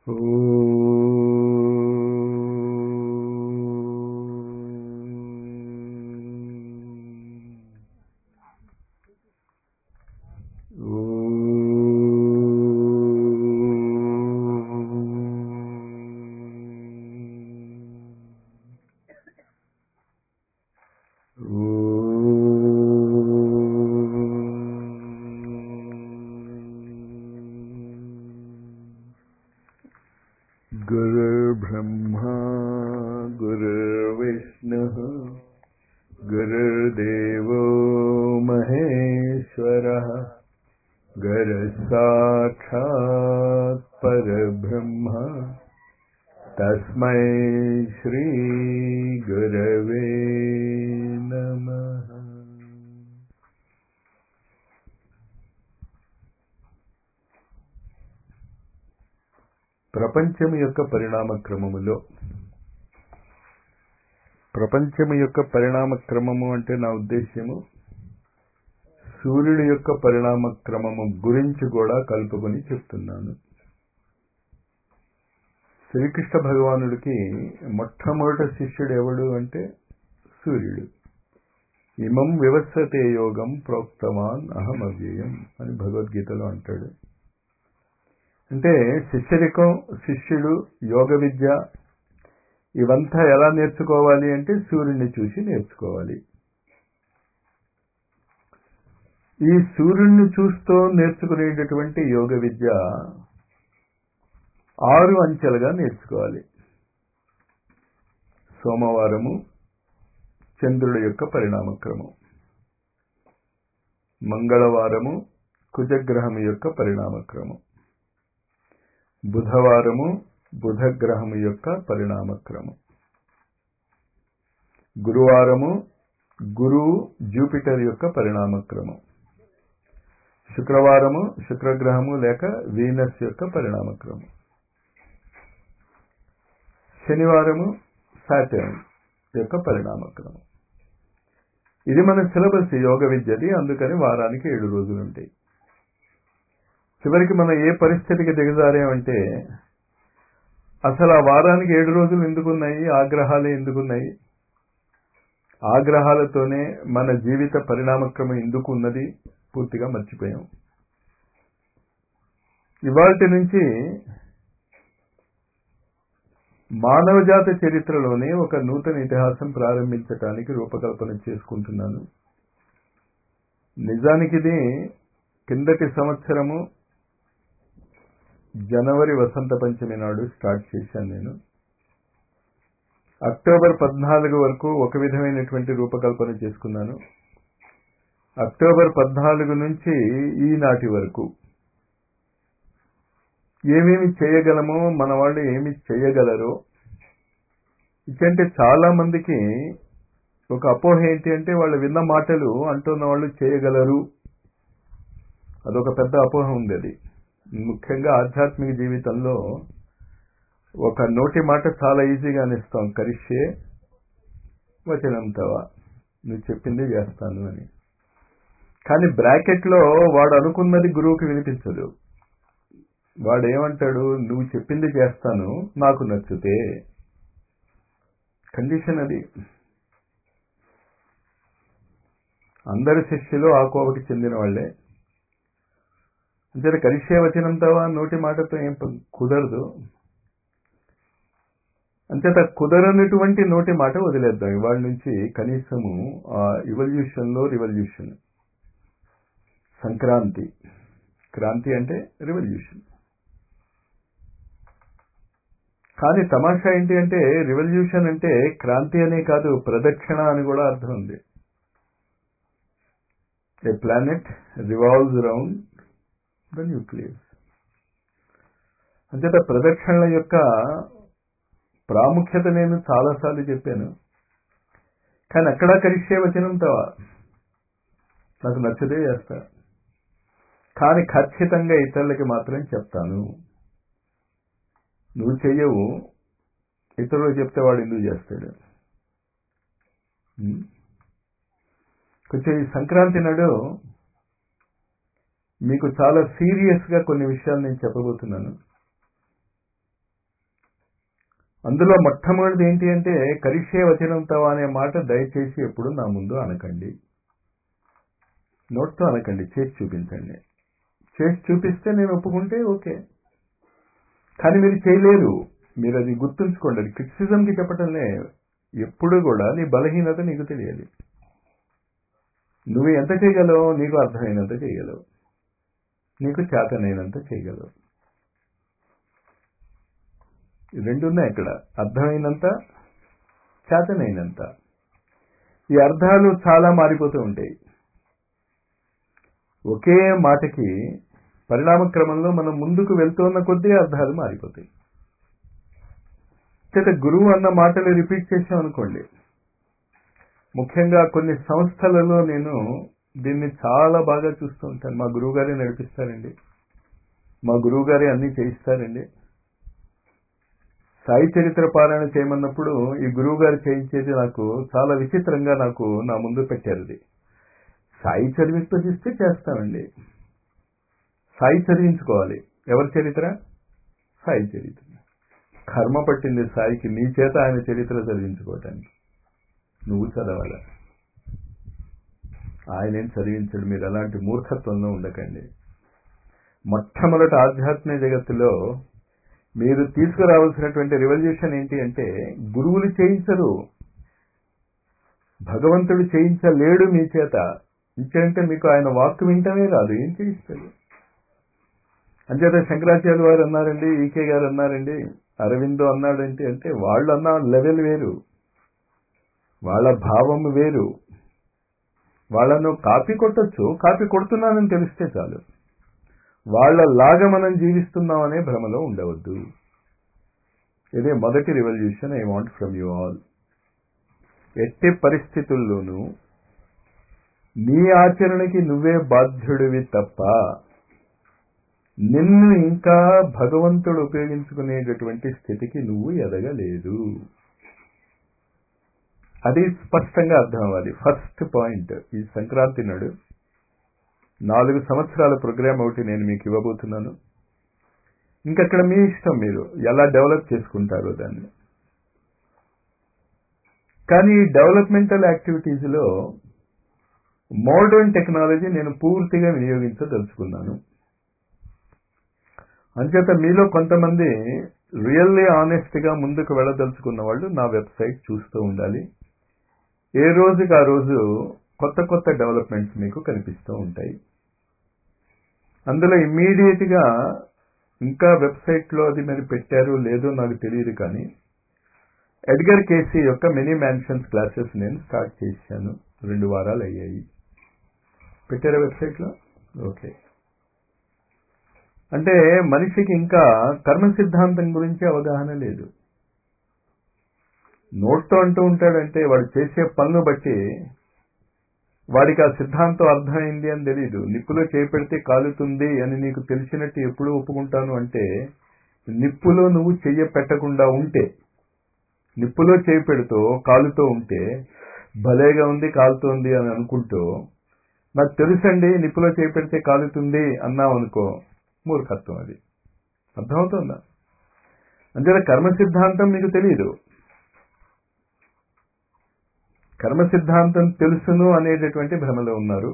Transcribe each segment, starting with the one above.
गुरुर्ब्रह्मा गुरुर्विष्णुः गुरुर्देवो महेश्वरः गुरुसाक्षात् परब्रह्म तस्मै श्रीगुरवे नमः ప్రపంచం యొక్క పరిణామ క్రమములో ప్రపంచం యొక్క పరిణామ క్రమము అంటే నా ఉద్దేశ్యము సూర్యుడి యొక్క పరిణామ క్రమము గురించి కూడా కలుపుకొని చెప్తున్నాను శ్రీకృష్ణ భగవానుడికి మొట్టమొదటి శిష్యుడు ఎవడు అంటే సూర్యుడు ఇమం వివస్వతే యోగం ప్రోక్తవాన్ అహం అవ్యయం అని భగవద్గీతలో అంటాడు అంటే శిష్యరికం శిష్యుడు యోగ విద్య ఇవంతా ఎలా నేర్చుకోవాలి అంటే సూర్యుడిని చూసి నేర్చుకోవాలి ఈ సూర్యుడిని చూస్తూ నేర్చుకునేటటువంటి యోగ విద్య ఆరు అంచెలుగా నేర్చుకోవాలి సోమవారము చంద్రుడి యొక్క పరిణామక్రమం మంగళవారము కుజగ్రహం యొక్క పరిణామక్రమం బుధవారము బుధగ్రహము యొక్క పరిణామక్రమం గురువారము గురువు జూపిటర్ యొక్క పరిణామక్రమం శుక్రవారము శుక్రగ్రహము లేక వీనస్ యొక్క పరిణామక్రమం శనివారము సాటర్న్ యొక్క పరిణామక్రమం ఇది మన సిలబస్ యోగ విద్యది అందుకని వారానికి ఏడు రోజులు ఉంటాయి చివరికి మనం ఏ పరిస్థితికి దిగజారామంటే అసలు ఆ వారానికి ఏడు రోజులు ఎందుకున్నాయి ఆగ్రహాలే ఎందుకున్నాయి ఆగ్రహాలతోనే మన జీవిత పరిణామక్రమం ఎందుకు ఉన్నది పూర్తిగా మర్చిపోయాం ఇవాటి నుంచి మానవజాత చరిత్రలోనే ఒక నూతన ఇతిహాసం ప్రారంభించటానికి రూపకల్పన చేసుకుంటున్నాను నిజానికి ఇది కిందటి సంవత్సరము జనవరి వసంత పంచమి నాడు స్టార్ట్ చేశాను నేను అక్టోబర్ పద్నాలుగు వరకు ఒక విధమైనటువంటి రూపకల్పన చేసుకున్నాను అక్టోబర్ పద్నాలుగు నుంచి ఈనాటి వరకు ఏమేమి చేయగలమో మన వాళ్ళు ఏమి చేయగలరో ఇచ్చంటే చాలా మందికి ఒక అపోహ ఏంటి అంటే వాళ్ళు విన్న మాటలు అంటున్న వాళ్ళు చేయగలరు అదొక పెద్ద అపోహ ఉంది అది ముఖ్యంగా ఆధ్యాత్మిక జీవితంలో ఒక నోటి మాట చాలా ఈజీగా అనిస్తాం కరిష్యే వచనంతవా నువ్వు చెప్పింది చేస్తాను అని కానీ బ్రాకెట్లో వాడు అనుకున్నది గురువుకి వినిపించదు వాడు ఏమంటాడు నువ్వు చెప్పింది చేస్తాను నాకు నచ్చితే కండిషన్ అది అందరి శిష్యులు ఆ కోవకి చెందిన వాళ్లే అంటే కలిసే వచనంతవా నోటి మాటతో ఏం కుదరదు అంచేత కుదరనటువంటి నోటి మాట వదిలేద్దాం ఇవాళ నుంచి కనీసము ఆ ఇవల్యూషన్ లో రివల్యూషన్ సంక్రాంతి క్రాంతి అంటే రివల్యూషన్ కానీ తమాషా ఏంటి అంటే రివల్యూషన్ అంటే క్రాంతి అనే కాదు ప్రదక్షిణ అని కూడా అర్థం ఉంది a planet revolves round the nucleus అంచేత ప్రదక్షిణల యొక్క ప్రాముఖ్యత నేను చాలాసార్లు చెప్పాను కానీ అక్కడ కలిసే వచనం తవా నాకు నచ్చదే చేస్తా కానీ ఖచ్చితంగా ఇతరులకి మాత్రం చెప్తాను నువ్వు చెయ్యవు ఇతరులు చెప్తే వాడు ఎందుకు చేస్తాడు కొంచెం ఈ సంక్రాంతి నాడు మీకు చాలా సీరియస్గా కొన్ని విషయాలు నేను చెప్పబోతున్నాను అందులో మొట్టమొదటిది ఏంటి అంటే కరిషే వచనంతో అనే మాట దయచేసి ఎప్పుడు నా ముందు అనకండి నోట్తో అనకండి చేసి చూపించండి చేసి చూపిస్తే నేను ఒప్పుకుంటే ఓకే కానీ మీరు చేయలేరు మీరు అది గుర్తుంచుకోండి అది క్రిటిసిజంకి చెప్పటంలే ఎప్పుడు కూడా నీ బలహీనత నీకు తెలియాలి నువ్వు ఎంత చేయగలవు నీకు అర్థమైనంత చేయగలవు నీకు చేతనైనంత చేయగలవు రెండు ఉన్నాయి ఇక్కడ అర్థమైనంత చేతనైనంత ఈ అర్థాలు చాలా మారిపోతూ ఉంటాయి ఒకే మాటకి పరిణామ క్రమంలో మనం ముందుకు వెళ్తున్న కొద్దీ అర్థాలు మారిపోతాయి చేత గురువు అన్న మాటలు రిపీట్ చేసాం అనుకోండి ముఖ్యంగా కొన్ని సంస్థలలో నేను దీన్ని చాలా బాగా చూస్తూ ఉంటాను మా గురువు గారే నడిపిస్తారండి మా గురువు గారే అన్ని చేయిస్తారండి సాయి చరిత్ర పారాయణ చేయమన్నప్పుడు ఈ గురువు గారు చేయించేది నాకు చాలా విచిత్రంగా నాకు నా ముందు పెట్టారు ఇది సాయి చదివిస్తే చేస్తామండి సాయి చదివించుకోవాలి ఎవరి చరిత్ర సాయి చరిత్ర కర్మ పట్టింది సాయికి నీ చేత ఆయన చరిత్ర చదివించుకోవటానికి నువ్వు చదవాల ఆయనేం చదివించడు మీరు అలాంటి మూర్ఖత్వంలో ఉండకండి మొట్టమొదటి ఆధ్యాత్మిక జగత్తులో మీరు తీసుకురావాల్సినటువంటి రివల్యూషన్ ఏంటి అంటే గురువులు చేయించరు భగవంతుడు చేయించలేడు మీ చేత ఇంకేంటే మీకు ఆయన వాక్కు వింటమే రాదు ఏం చేయిస్తాడు అంచేత శంకరాచార్య వారు అన్నారండి ఈకే గారు అన్నారండి అరవిందో అన్నాడంటే అంటే వాళ్ళు అన్న లెవెల్ వేరు వాళ్ళ భావం వేరు వాళ్ళను కాపీ కొట్టచ్చు కాపీ కొడుతున్నానని తెలిస్తే చాలు వాళ్ళలాగా మనం జీవిస్తున్నామనే భ్రమలో ఉండవద్దు ఇదే మొదటి revolution I want from you all ఎట్టి పరిస్థితుల్లోనూ నీ ఆచరణకి నువ్వే బాధ్యుడివి తప్ప నిన్ను ఇంకా భగవంతుడు ఉపయోగించుకునేటటువంటి స్థితికి నువ్వు ఎదగలేదు అది స్పష్టంగా అర్థం అవ్వాలి ఫస్ట్ పాయింట్ ఈ సంక్రాంతి నాడు నాలుగు సంవత్సరాల ప్రోగ్రామ్ ఒకటి నేను మీకు ఇవ్వబోతున్నాను ఇంకక్కడ మీ ఇష్టం మీరు ఎలా డెవలప్ చేసుకుంటారో దాన్ని కానీ ఈ డెవలప్మెంటల్ యాక్టివిటీస్లో మోడర్న్ టెక్నాలజీ నేను పూర్తిగా వినియోగించదలుచుకున్నాను అంచేత మీలో కొంతమంది రియల్లీ ఆనెస్ట్గా ముందుకు వెళ్ళదలుచుకున్న వాళ్ళు నా వెబ్సైట్ చూస్తూ ఉండాలి ఏ రోజుకి ఆ రోజు కొత్త కొత్త డెవలప్మెంట్స్ మీకు కనిపిస్తూ ఉంటాయి అందులో ఇమ్మీడియట్గా ఇంకా వెబ్సైట్లో అది మీరు పెట్టారు లేదో నాకు తెలియదు కానీ ఎడ్గర్ కేసీ యొక్క మినీ మ్యాన్షన్స్ క్లాసెస్ నేను స్టార్ట్ చేశాను రెండు వారాలు అయ్యాయి పెట్టారా వెబ్సైట్లో ఓకే అంటే మనిషికి ఇంకా కర్మ సిద్ధాంతం గురించి అవగాహన లేదు నోట్తో అంటూ ఉంటాడంటే వాడు చేసే పనులు బట్టి వాడికి ఆ సిద్ధాంతం అర్థమైంది అని తెలియదు నిప్పులో చేపెడితే కాలుతుంది అని నీకు తెలిసినట్టు ఎప్పుడు ఒప్పుకుంటాను అంటే నిప్పులో నువ్వు చెయ్య పెట్టకుండా ఉంటే నిప్పులో చేయి పెడుతూ కాలుతో ఉంటే భలేగా ఉంది కాలుతోంది అని అనుకుంటూ నాకు తెలుసండి నిప్పులో చేయి పెడితే కాలుతుంది అన్నావు అనుకో మూర్ఖత్వం అది అర్థమవుతుందా అంతే కర్మ సిద్ధాంతం మీకు తెలియదు కర్మ సిద్ధాంతం తెలుసును అనేటటువంటి భ్రమలో ఉన్నారు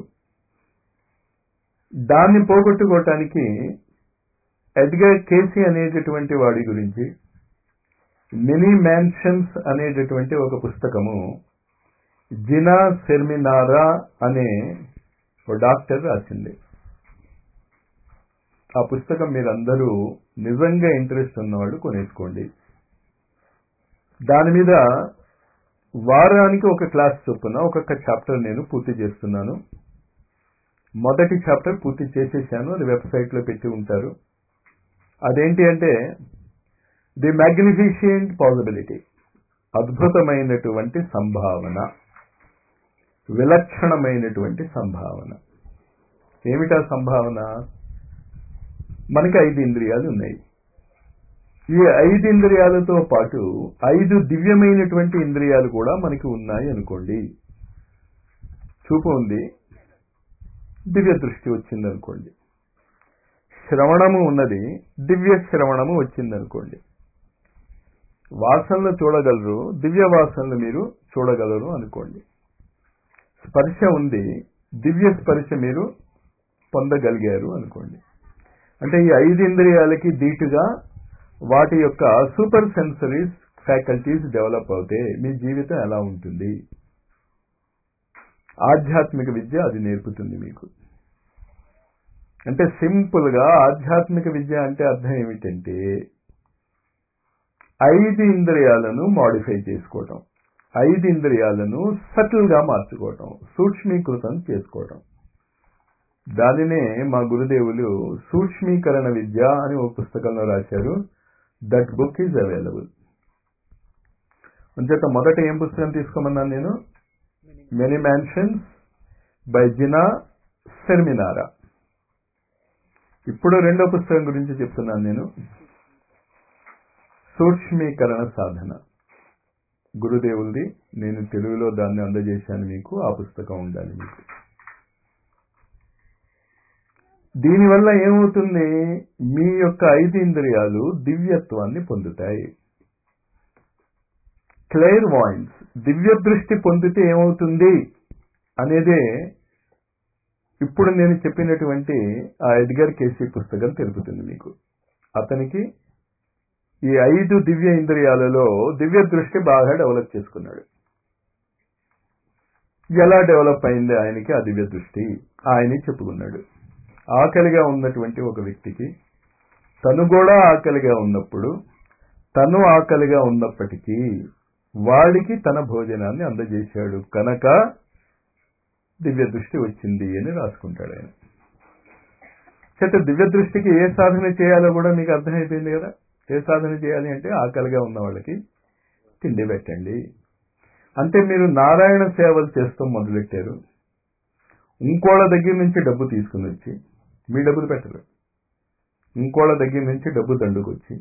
దాన్ని పోగొట్టుకోవటానికి ఎడ్గర్ కేసీ అనేటటువంటి వాడి గురించి మినీ మ్యాన్షన్స్ అనేటటువంటి ఒక పుస్తకము జినా సెర్మినారా అనే ఒక డాక్టర్ రాసింది ఆ పుస్తకం మీరందరూ నిజంగా ఇంట్రెస్ట్ ఉన్నవాళ్ళు కొనేసుకోండి దాని మీద వారానికి ఒక క్లాస్ చొప్పున ఒక్కొక్క చాప్టర్ నేను పూర్తి చేస్తున్నాను మొదటి చాప్టర్ పూర్తి చేసేసాను అది వెబ్సైట్లో పెట్టి ఉంటారు అదేంటి అంటే ది మ్యాగ్నిఫిషియంట్ పాసిబిలిటీ అద్భుతమైనటువంటి సంభావన విలక్షణమైనటువంటి సంభావన ఏమిటా సంభావన మనకి ఐదు ఇంద్రియాలు ఉన్నాయి ఈ ఐదు ఇంద్రియాలతో పాటు ఐదు దివ్యమైనటువంటి ఇంద్రియాలు కూడా మనకి ఉన్నాయి అనుకోండి చూపు ఉంది దివ్య దృష్టి వచ్చింది అనుకోండి శ్రవణము ఉన్నది దివ్య శ్రవణము వచ్చింది అనుకోండి వాసనలు చూడగలరు దివ్య వాసనలు మీరు చూడగలరు అనుకోండి స్పర్శ ఉంది దివ్య స్పర్శ మీరు పొందగలిగారు అనుకోండి అంటే ఈ ఐదు ఇంద్రియాలకి దీటుగా వాటి యొక్క సూపర్ సెన్సరీస్ ఫ్యాకల్టీస్ డెవలప్ అవుతే మీ జీవితం ఎలా ఉంటుంది ఆధ్యాత్మిక విద్య అది నేర్పుతుంది మీకు అంటే సింపుల్ గా ఆధ్యాత్మిక విద్య అంటే అర్థం ఏమిటంటే ఐదు ఇంద్రియాలను మాడిఫై చేసుకోవటం ఐదు ఇంద్రియాలను సటిల్ గా మార్చుకోవటం సూక్ష్మీకృతం చేసుకోవటం దానినే మా గురుదేవులు సూక్ష్మీకరణ విద్య అని ఒక పుస్తకంలో రాశారు దట్ బుక్ ఈజ్ అవైలబుల్ అంచేత మొదట ఏం పుస్తకం తీసుకోమన్నాను నేను many mansions by Gina Cerminara ఇప్పుడు రెండో పుస్తకం గురించి చెప్తున్నాను నేను సూక్ష్మీకరణ సాధన గురుదేవులది నేను తెలుగులో దాన్ని అందజేశాను మీకు ఆ పుస్తకం ఉండాలి మీకు దీనివల్ల ఏమవుతుంది మీ యొక్క ఐదు ఇంద్రియాలు దివ్యత్వాన్ని పొందుతాయి క్లెయిర్ వాయిన్స్ దివ్య దృష్టి పొందితే ఏమవుతుంది అనేదే ఇప్పుడు నేను చెప్పినటువంటి ఆ ఎడ్గర్ కేసీ పుస్తకం తెలుపుతుంది మీకు అతనికి ఈ ఐదు దివ్య ఇంద్రియాలలో దివ్య దృష్టి బాగా డెవలప్ చేసుకున్నాడు ఎలా డెవలప్ అయింది ఆయనకి ఆ దివ్య దృష్టి ఆయనే చెప్పుకున్నాడు ఆకలిగా ఉన్నటువంటి ఒక వ్యక్తికి తను కూడా ఆకలిగా ఉన్నప్పుడు తను ఆకలిగా ఉన్నప్పటికీ వాడికి తన భోజనాన్ని అందజేశాడు కనుక దివ్య దృష్టి వచ్చింది అని రాసుకుంటాడు ఆయన చేత దివ్య దృష్టికి ఏ సాధన చేయాలో కూడా మీకు అర్థమైపోయింది కదా ఏ సాధన చేయాలి అంటే ఆకలిగా ఉన్న వాళ్ళకి తిండి పెట్టండి అంటే మీరు నారాయణ సేవలు చేస్తూ మొదలెట్టారు ఇంకోళ్ళ దగ్గర నుంచి డబ్బు తీసుకుని వచ్చి మీ డబ్బులు పెట్టరు ఇంకోళ్ళ దగ్గర నుంచి డబ్బు దండుకొచ్చి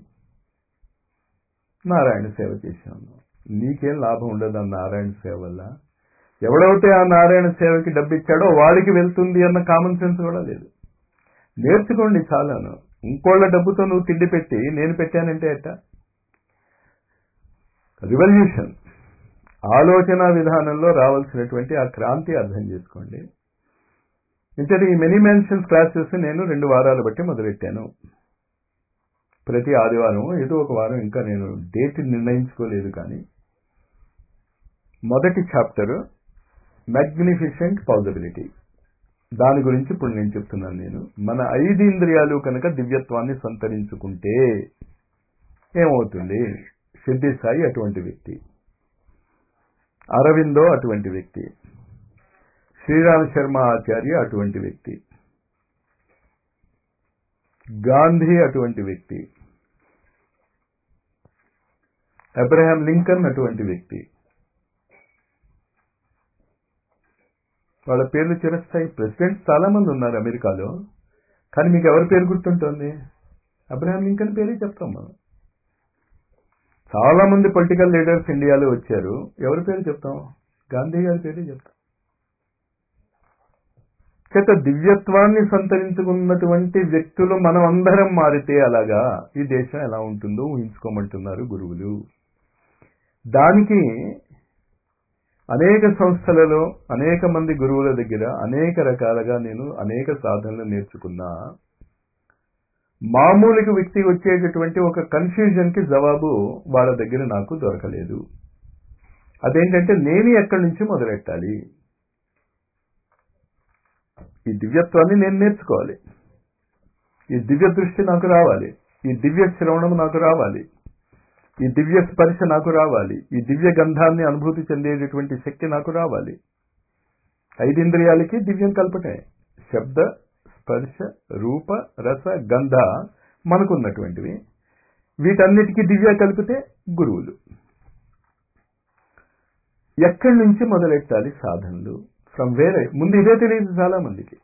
నారాయణ సేవ చేశాను నీకేం లాభం ఉండదు ఆ నారాయణ సేవ వల్ల ఎవడైతే ఆ నారాయణ సేవకి డబ్బు ఇచ్చాడో వాడికి వెళ్తుంది అన్న కామన్ సెన్స్ కూడా లేదు నేర్చుకోండి చాలాను ఇంకోళ్ళ డబ్బుతో నువ్వు తిండి పెట్టి నేను పెట్టానంటే ఎట్ట రివల్యూషన్ ఆలోచన విధానంలో రావాల్సినటువంటి ఆ క్రాంతి అర్థం చేసుకోండి ఇంతటి ఈ మెనీ మెన్షన్స్ క్లాసెస్ నేను రెండు వారాలు బట్టి మొదలెట్టాను ప్రతి ఆదివారం ఏదో ఒక వారం ఇంకా నేను డేట్ నిర్ణయించుకోలేదు కానీ మొదటి చాప్టర్ మ్యాగ్నిఫిషెంట్ పాసిబిలిటీ దాని గురించి ఇప్పుడు నేను చెప్తున్నాను నేను మన ఐదు ఇంద్రియాలు కనుక దివ్యత్వాన్ని సంతరించుకుంటే ఏమవుతుంది సిద్ధి సాయి అటువంటి వ్యక్తి అరవిందో అటువంటి వ్యక్తి శ్రీరామ్ శర్మ ఆచార్య అటువంటి వ్యక్తి గాంధీ అటువంటి వ్యక్తి అబ్రహాం లింకన్ అటువంటి వ్యక్తి వాళ్ళ పేర్లు చిరస్థాయి ప్రెసిడెంట్ చాలా మంది ఉన్నారు అమెరికాలో కానీ మీకు ఎవరి పేరు గుర్తుంటుంది అబ్రహాం లింకన్ పేరే చెప్తాం మనం చాలా మంది పొలిటికల్ లీడర్స్ ఇండియాలో వచ్చారు ఎవరి పేరు చెప్తాం గాంధీ గారి పేరే చెప్తాం చేత దివ్యత్వాన్ని సంతరించుకున్నటువంటి వ్యక్తులు మనం అందరం మారితే అలాగా ఈ దేశం ఎలా ఉంటుందో ఊహించుకోమంటున్నారు గురువులు దానికి అనేక సంస్థలలో అనేక మంది గురువుల దగ్గర అనేక రకాలుగా నేను అనేక సాధనలు నేర్చుకున్నా మామూలుగా వ్యక్తి వచ్చేటటువంటి ఒక కన్ఫ్యూజన్ కి జవాబు వాళ్ళ దగ్గర నాకు దొరకలేదు అదేంటంటే నేను ఎక్కడి నుంచి మొదలెట్టాలి ఈ దివ్యత్వాన్ని నేను నేర్చుకోవాలి ఈ దివ్య దృష్టి నాకు రావాలి ఈ దివ్య శ్రవణం నాకు రావాలి ఈ దివ్య స్పర్శ నాకు రావాలి ఈ దివ్య గంధాన్ని అనుభూతి చెందేటటువంటి శక్తి నాకు రావాలి ఐదింద్రియాలకి దివ్యం కల్పటే శబ్ద స్పర్శ రూప రస గంధ మనకున్నటువంటివి వీటన్నిటికీ దివ్య కలిపితే గురువులు ఎక్కడి నుంచి మొదలెట్టాలి సాధనలు ఫ్రమ్ వేరే ముందు ఇదే తెలియదు చాలా మందికి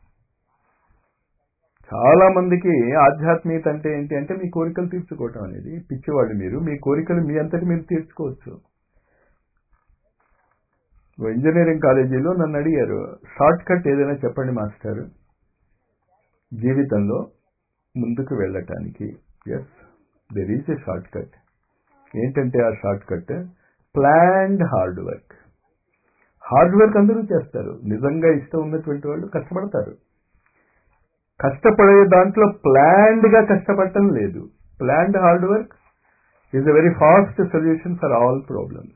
చాలా మందికి ఆధ్యాత్మికత అంటే ఏంటి అంటే మీ కోరికలు తీర్చుకోవటం అనేది పిచ్చివాళ్ళు మీరు మీ కోరికలు మీ అంతటి మీరు తీర్చుకోవచ్చు ఇంజనీరింగ్ కాలేజీలో నన్ను అడిగారు షార్ట్ కట్ ఏదైనా చెప్పండి మాస్టర్ జీవితంలో ముందుకు వెళ్ళటానికి yes there is a shortcut ఏంటంటే ఆ shortcut planned hard work hard work అందరూ చేస్తారు నిజంగా ఇష్టం ఉన్నటువంటి వాళ్ళు కష్టపడతారు కష్టపడే దాంట్లో ప్లాన్డ్ గా కష్టపడటం లేదు planned hard work is a very fast solution for all problems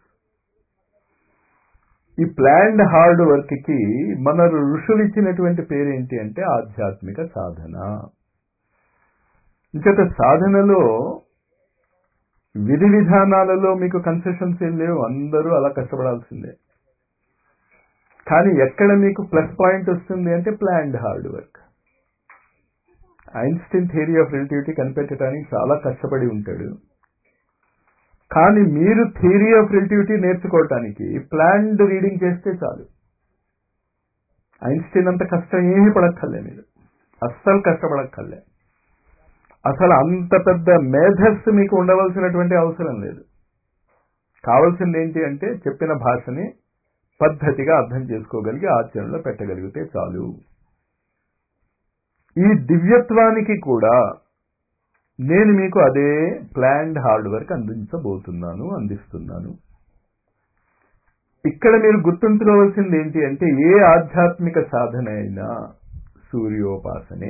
ఈ ప్లాన్డ్ హార్డ్ వర్క్ కి మన ఋషులు ఇచ్చినటువంటి పేరు ఏంటి అంటే ఆధ్యాత్మిక సాధన ఇంకట సాధనలో విధి విధానాలలో మీకు కన్సెషన్స్ ఏం లేవు అందరూ అలా కష్టపడాల్సిందే కానీ ఎక్కడ మీకు ప్లస్ పాయింట్ వస్తుంది అంటే planned hard work Einstein theory of relativity కనిపెట్టడానికి చాలా కష్టపడి ఉంటాడు కానీ మీరు థియరీ ఆఫ్ రిలేటివిటీ నేర్చుకోవటానికి ప్లాన్డ్ రీడింగ్ చేస్తే చాలు ఐన్స్టీన్ అంత కష్టం ఏమీ పడక్కర్లే మీరు అస్సలు కష్టపడక్కర్లే అసలు అంత పెద్ద మేధస్సు మీకు ఉండవలసినటువంటి అవసరం లేదు కావలసింది ఏంటి అంటే చెప్పిన భాషని పద్ధతిగా అర్థం చేసుకోగలిగి ఆచరణలో పెట్టగలిగితే చాలు ఈ దివ్యత్వానికి కూడా నేను మీకు అదే ప్లాన్డ్ హార్డ్ వర్క్ అందించబోతున్నాను అందిస్తున్నాను ఇక్కడ మీరు గుర్తుంచుకోవాల్సింది ఏంటి అంటే ఏ ఆధ్యాత్మిక సాధన అయినా సూర్యోపాసనే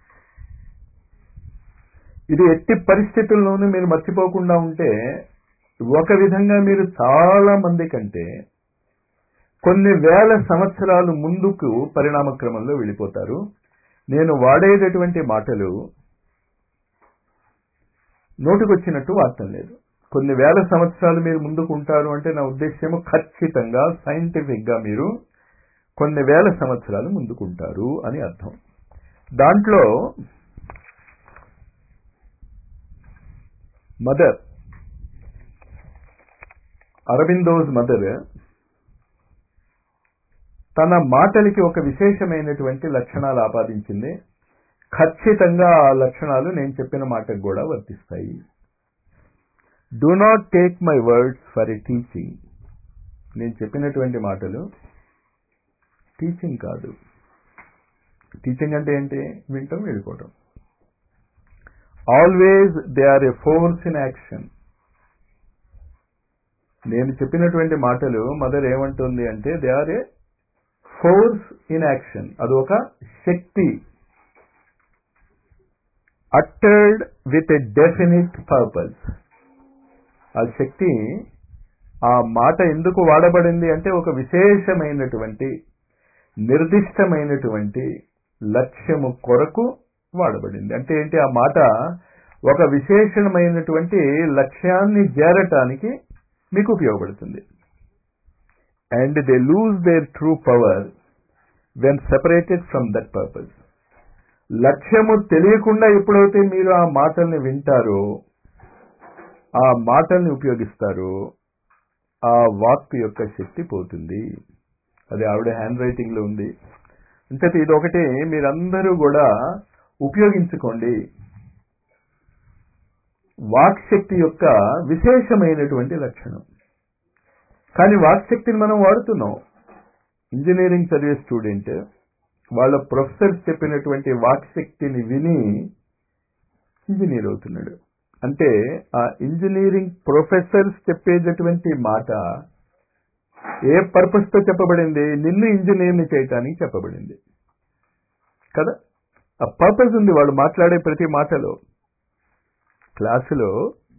ఇది ఎట్టి పరిస్థితుల్లోనూ మీరు మర్చిపోకుండా ఉంటే ఒక విధంగా మీరు చాలా మంది కంటే కొన్ని వేల సంవత్సరాలు ముందుకు పరిణామ క్రమంలో వెళ్ళిపోతారు నేను వాడేటటువంటి మాటలు నోటుకొచ్చినట్టు వాడటం లేదు కొన్ని వేల సంవత్సరాలు మీరు ముందుకు ఉంటారు అంటే నా ఉద్దేశ్యము ఖచ్చితంగా సైంటిఫిక్ గా మీరు కొన్ని వేల సంవత్సరాలు ముందుకుంటారు అని అర్థం దాంట్లో మదర్ అరవిందోస్ మదర్ తన మాటలకి ఒక విశేషమైనటువంటి లక్షణాలు ఆపాదించింది ఖచ్చితంగా ఆ లక్షణాలు నేను చెప్పిన మాటకు కూడా వర్తిస్తాయి do not take my words for a teaching నేను చెప్పినటువంటి మాటలు టీచింగ్ కాదు టీచింగ్ అంటే ఏంటి వింటాం వెళ్ళిపోవటం always they are a force in action నేను చెప్పినటువంటి మాటలు మదర్ ఏమంటుంది అంటే they are a force in action అది ఒక శక్తి uttered with a definite purpose ఆ శక్తి ఆ మాట ఎందుకు వాడబడింది అంటే ఒక విశేషమైనటువంటి నిర్దిష్టమైనటువంటి లక్ష్యము కొరకు వాడబడింది అంటే ఏంటి ఆ మాట ఒక విశేషమైనటువంటి లక్ష్యాన్ని చేరటానికి మీకు ఉపయోగపడుతుంది and they lose their true power when separated from that purpose లక్ష్యము తెలియకుండా ఎప్పుడైతే మీరు ఆ మాటల్ని వింటారో ఆ మాటల్ని ఉపయోగిస్తారో ఆ వాక్ యొక్క శక్తి పోతుంది అది ఆవిడ హ్యాండ్ రైటింగ్ లో ఉంది అంటే ఇది ఒకటి మీరందరూ కూడా ఉపయోగించుకోండి వాక్ శక్తి యొక్క విశేషమైనటువంటి లక్షణం కానీ వాక్ శక్తిని మనం వాడుతున్నాం ఇంజనీరింగ్ చదివే స్టూడెంట్ వాళ్ళ ప్రొఫెసర్స్ చెప్పినటువంటి వాక్ శక్తిని విని ఇంజనీర్ అవుతున్నాడు అంటే ఆ ఇంజనీరింగ్ ప్రొఫెసర్స్ చెప్పేటటువంటి మాట ఏ పర్పస్ తో చెప్పబడింది నిన్ను ఇంజనీర్ని చేయటానికి చెప్పబడింది కదా ఆ పర్పస్ ఉంది వాళ్ళు మాట్లాడే ప్రతి మాటలో క్లాసులో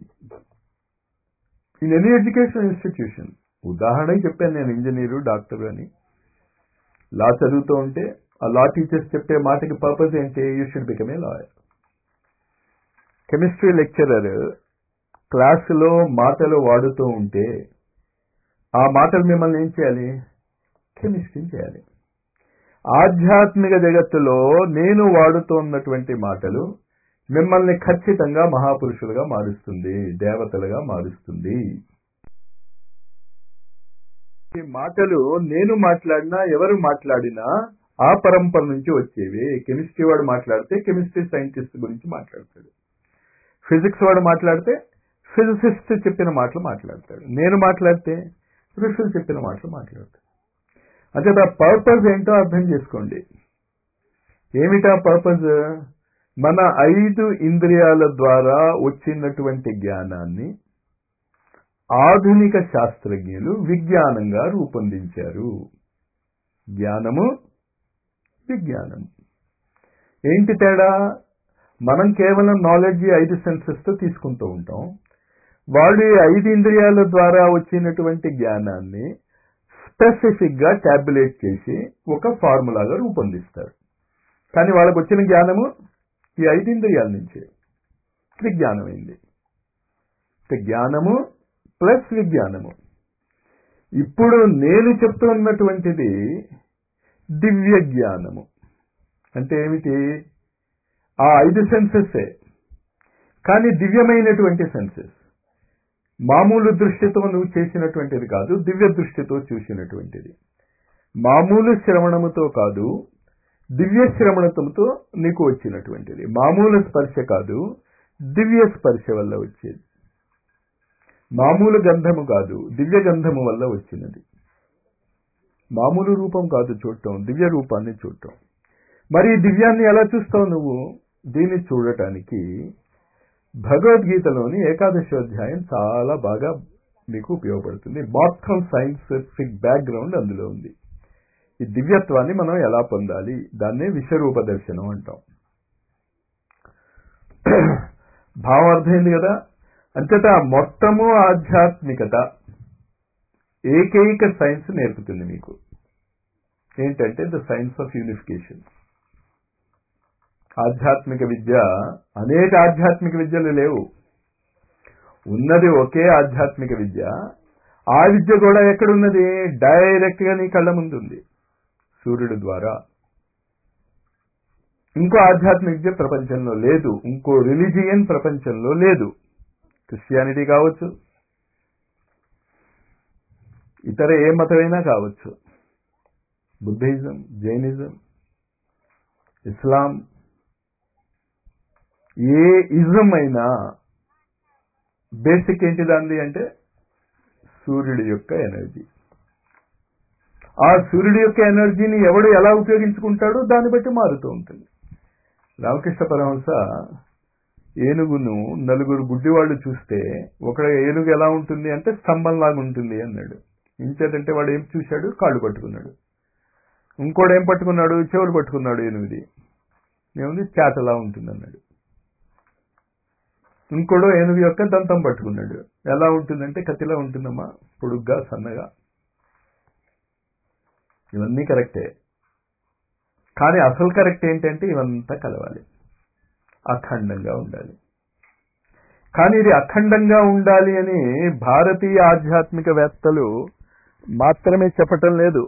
ఇన్ ఎనీ ఎడ్యుకేషన్ ఇన్స్టిట్యూషన్ ఉదాహరణకి చెప్పాను నేను ఇంజనీరు డాక్టర్ అని లా చదువుతూ ఉంటే ఆ లా టీచర్స్ చెప్పే మాటకి పర్పస్ ఏంటి you should become a lawyer chemistry lecturer క్లాసులో మాటలు వాడుతూ ఉంటే ఆ మాటలు మిమ్మల్ని ఏం చేయాలి కెమిస్ట్రీ చేయాలి ఆధ్యాత్మిక జగత్తులో నేను వాడుతున్నటువంటి మాటలు మిమ్మల్ని ఖచ్చితంగా మహాపురుషులుగా మారుస్తుంది దేవతలుగా మారుస్తుంది ఈ మాటలు నేను మాట్లాడినా ఎవరు మాట్లాడినా ఆ పరంపర నుంచి వచ్చేవి కెమిస్ట్రీ వాడు మాట్లాడితే కెమిస్ట్రీ సైంటిస్ట్ గురించి మాట్లాడతాడు ఫిజిక్స్ వాడు మాట్లాడితే ఫిజిసిస్ట్ చెప్పిన మాటలు మాట్లాడతాడు నేను మాట్లాడితే ఋషులు చెప్పిన మాటలు మాట్లాడతాడు అంటే ఆ పర్పస్ ఏంటో అర్థం చేసుకోండి ఏమిటా పర్పస్ మన ఐదు ఇంద్రియాల ద్వారా వచ్చినటువంటి జ్ఞానాన్ని ఆధునిక శాస్త్రజ్ఞులు విజ్ఞానంగా రూపొందించారు జ్ఞానము విజ్ఞానము ఏంటి తేడా మనం కేవలం నాలెడ్జ్ ఐదు సెన్సెస్ తో తీసుకుంటూ ఉంటాం వాళ్ళు ఈ ఐదు ఇంద్రియాల ద్వారా వచ్చినటువంటి జ్ఞానాన్ని స్పెసిఫిక్ గా టాబ్యులేట్ చేసి ఒక ఫార్ములాగా రూపొందిస్తారు కానీ వాళ్ళకు వచ్చిన జ్ఞానము ఈ ఐదు ఇంద్రియాల నుంచే విజ్ఞానమైంది జ్ఞానము ప్లస్ విజ్ఞానము ఇప్పుడు నేను చెప్తున్నటువంటిది దివ్య జ్ఞానము అంటే ఏమిటి ఆ ఐదు సెన్సెస్సే కానీ దివ్యమైనటువంటి సెన్సెస్ మామూలు దృష్టితో నువ్వు చేసినటువంటిది కాదు దివ్య దృష్టితో చూసినటువంటిది మామూలు శ్రవణముతో కాదు దివ్య శ్రవణతంతో నీకు వచ్చినటువంటిది మామూలు స్పర్శ కాదు దివ్య స్పర్శ వల్ల వచ్చేది మామూలు గంధము కాదు దివ్య గంధము వల్ల వచ్చినది మామూలు రూపం కాదు చూడటం దివ్య రూపాన్ని చూడటం మరి ఈ దివ్యాన్ని ఎలా చూస్తావు నువ్వు దీన్ని చూడటానికి భగవద్గీతలోని ఏకాదశోధ్యాయం చాలా బాగా మీకు ఉపయోగపడుతుంది మొత్తం సైన్సిఫిక్ బ్యాక్గ్రౌండ్ అందులో ఉంది ఈ దివ్యత్వాన్ని మనం ఎలా పొందాలి దాన్నే విశ్వరూప దర్శనం అంటాం భావం అర్థమైంది కదా అంతటా మొత్తము ఆధ్యాత్మికత ఏకైక సైన్స్ నేర్పుతుంది మీకు ఏంటంటే ద సైన్స్ ఆఫ్ యూనిఫికేషన్ ఆధ్యాత్మిక విద్య అనేక ఆధ్యాత్మిక విద్యలు లేవు ఉన్నది ఒకే ఆధ్యాత్మిక విద్య ఆ విద్య కూడా ఎక్కడున్నది డైరెక్ట్ గా నీ కళ్ళ ముందు ఉంది సూర్యుడు ద్వారా ఇంకో ఆధ్యాత్మిక విద్య ప్రపంచంలో లేదు ఇంకో రిలీజియన్ ప్రపంచంలో లేదు క్రిస్టియానిటీ కావచ్చు ఇతర ఏ మతమైనా కావచ్చు బుద్ధిజం జైనిజం ఇస్లాం ఏ ఇజం అయినా బేసిక్ ఏంటి దాంది అంటే సూర్యుడి యొక్క ఎనర్జీ ఆ సూర్యుడి యొక్క ఎనర్జీని ఎవడు ఎలా ఉపయోగించుకుంటాడో దాన్ని బట్టి మారుతూ ఉంటుంది రామకృష్ణ పరమహంస ఏనుగును నలుగురు గుడ్డివాళ్ళు చూస్తే ఒక ఏనుగు ఎలా ఉంటుంది అంటే స్తంభంలాగా ఉంటుంది అన్నాడు ఇంచేతంటే వాడు ఏం చూశాడు కాళ్ళు పట్టుకున్నాడు ఇంకోడు ఏం పట్టుకున్నాడు చెవులు పట్టుకున్నాడు ఏనుగుది ఏముంది చేతలా ఉంటుంది అన్నాడు ఇంకోడు ఏనుగు యొక్క దంతం పట్టుకున్నాడు ఎలా ఉంటుందంటే కత్తిలా ఉంటుందమ్మా పొడుగ్గా సన్నగా ఇవన్నీ కరెక్టే కానీ అసలు కరెక్ట్ ఏంటంటే ఇవంతా కలవాలి అఖండంగా ఉండాలి కానీ ఇది అఖండంగా ఉండాలి అని భారతీయ ఆధ్యాత్మిక వేత్తలు మాత్రమే చెప్పటం లేదు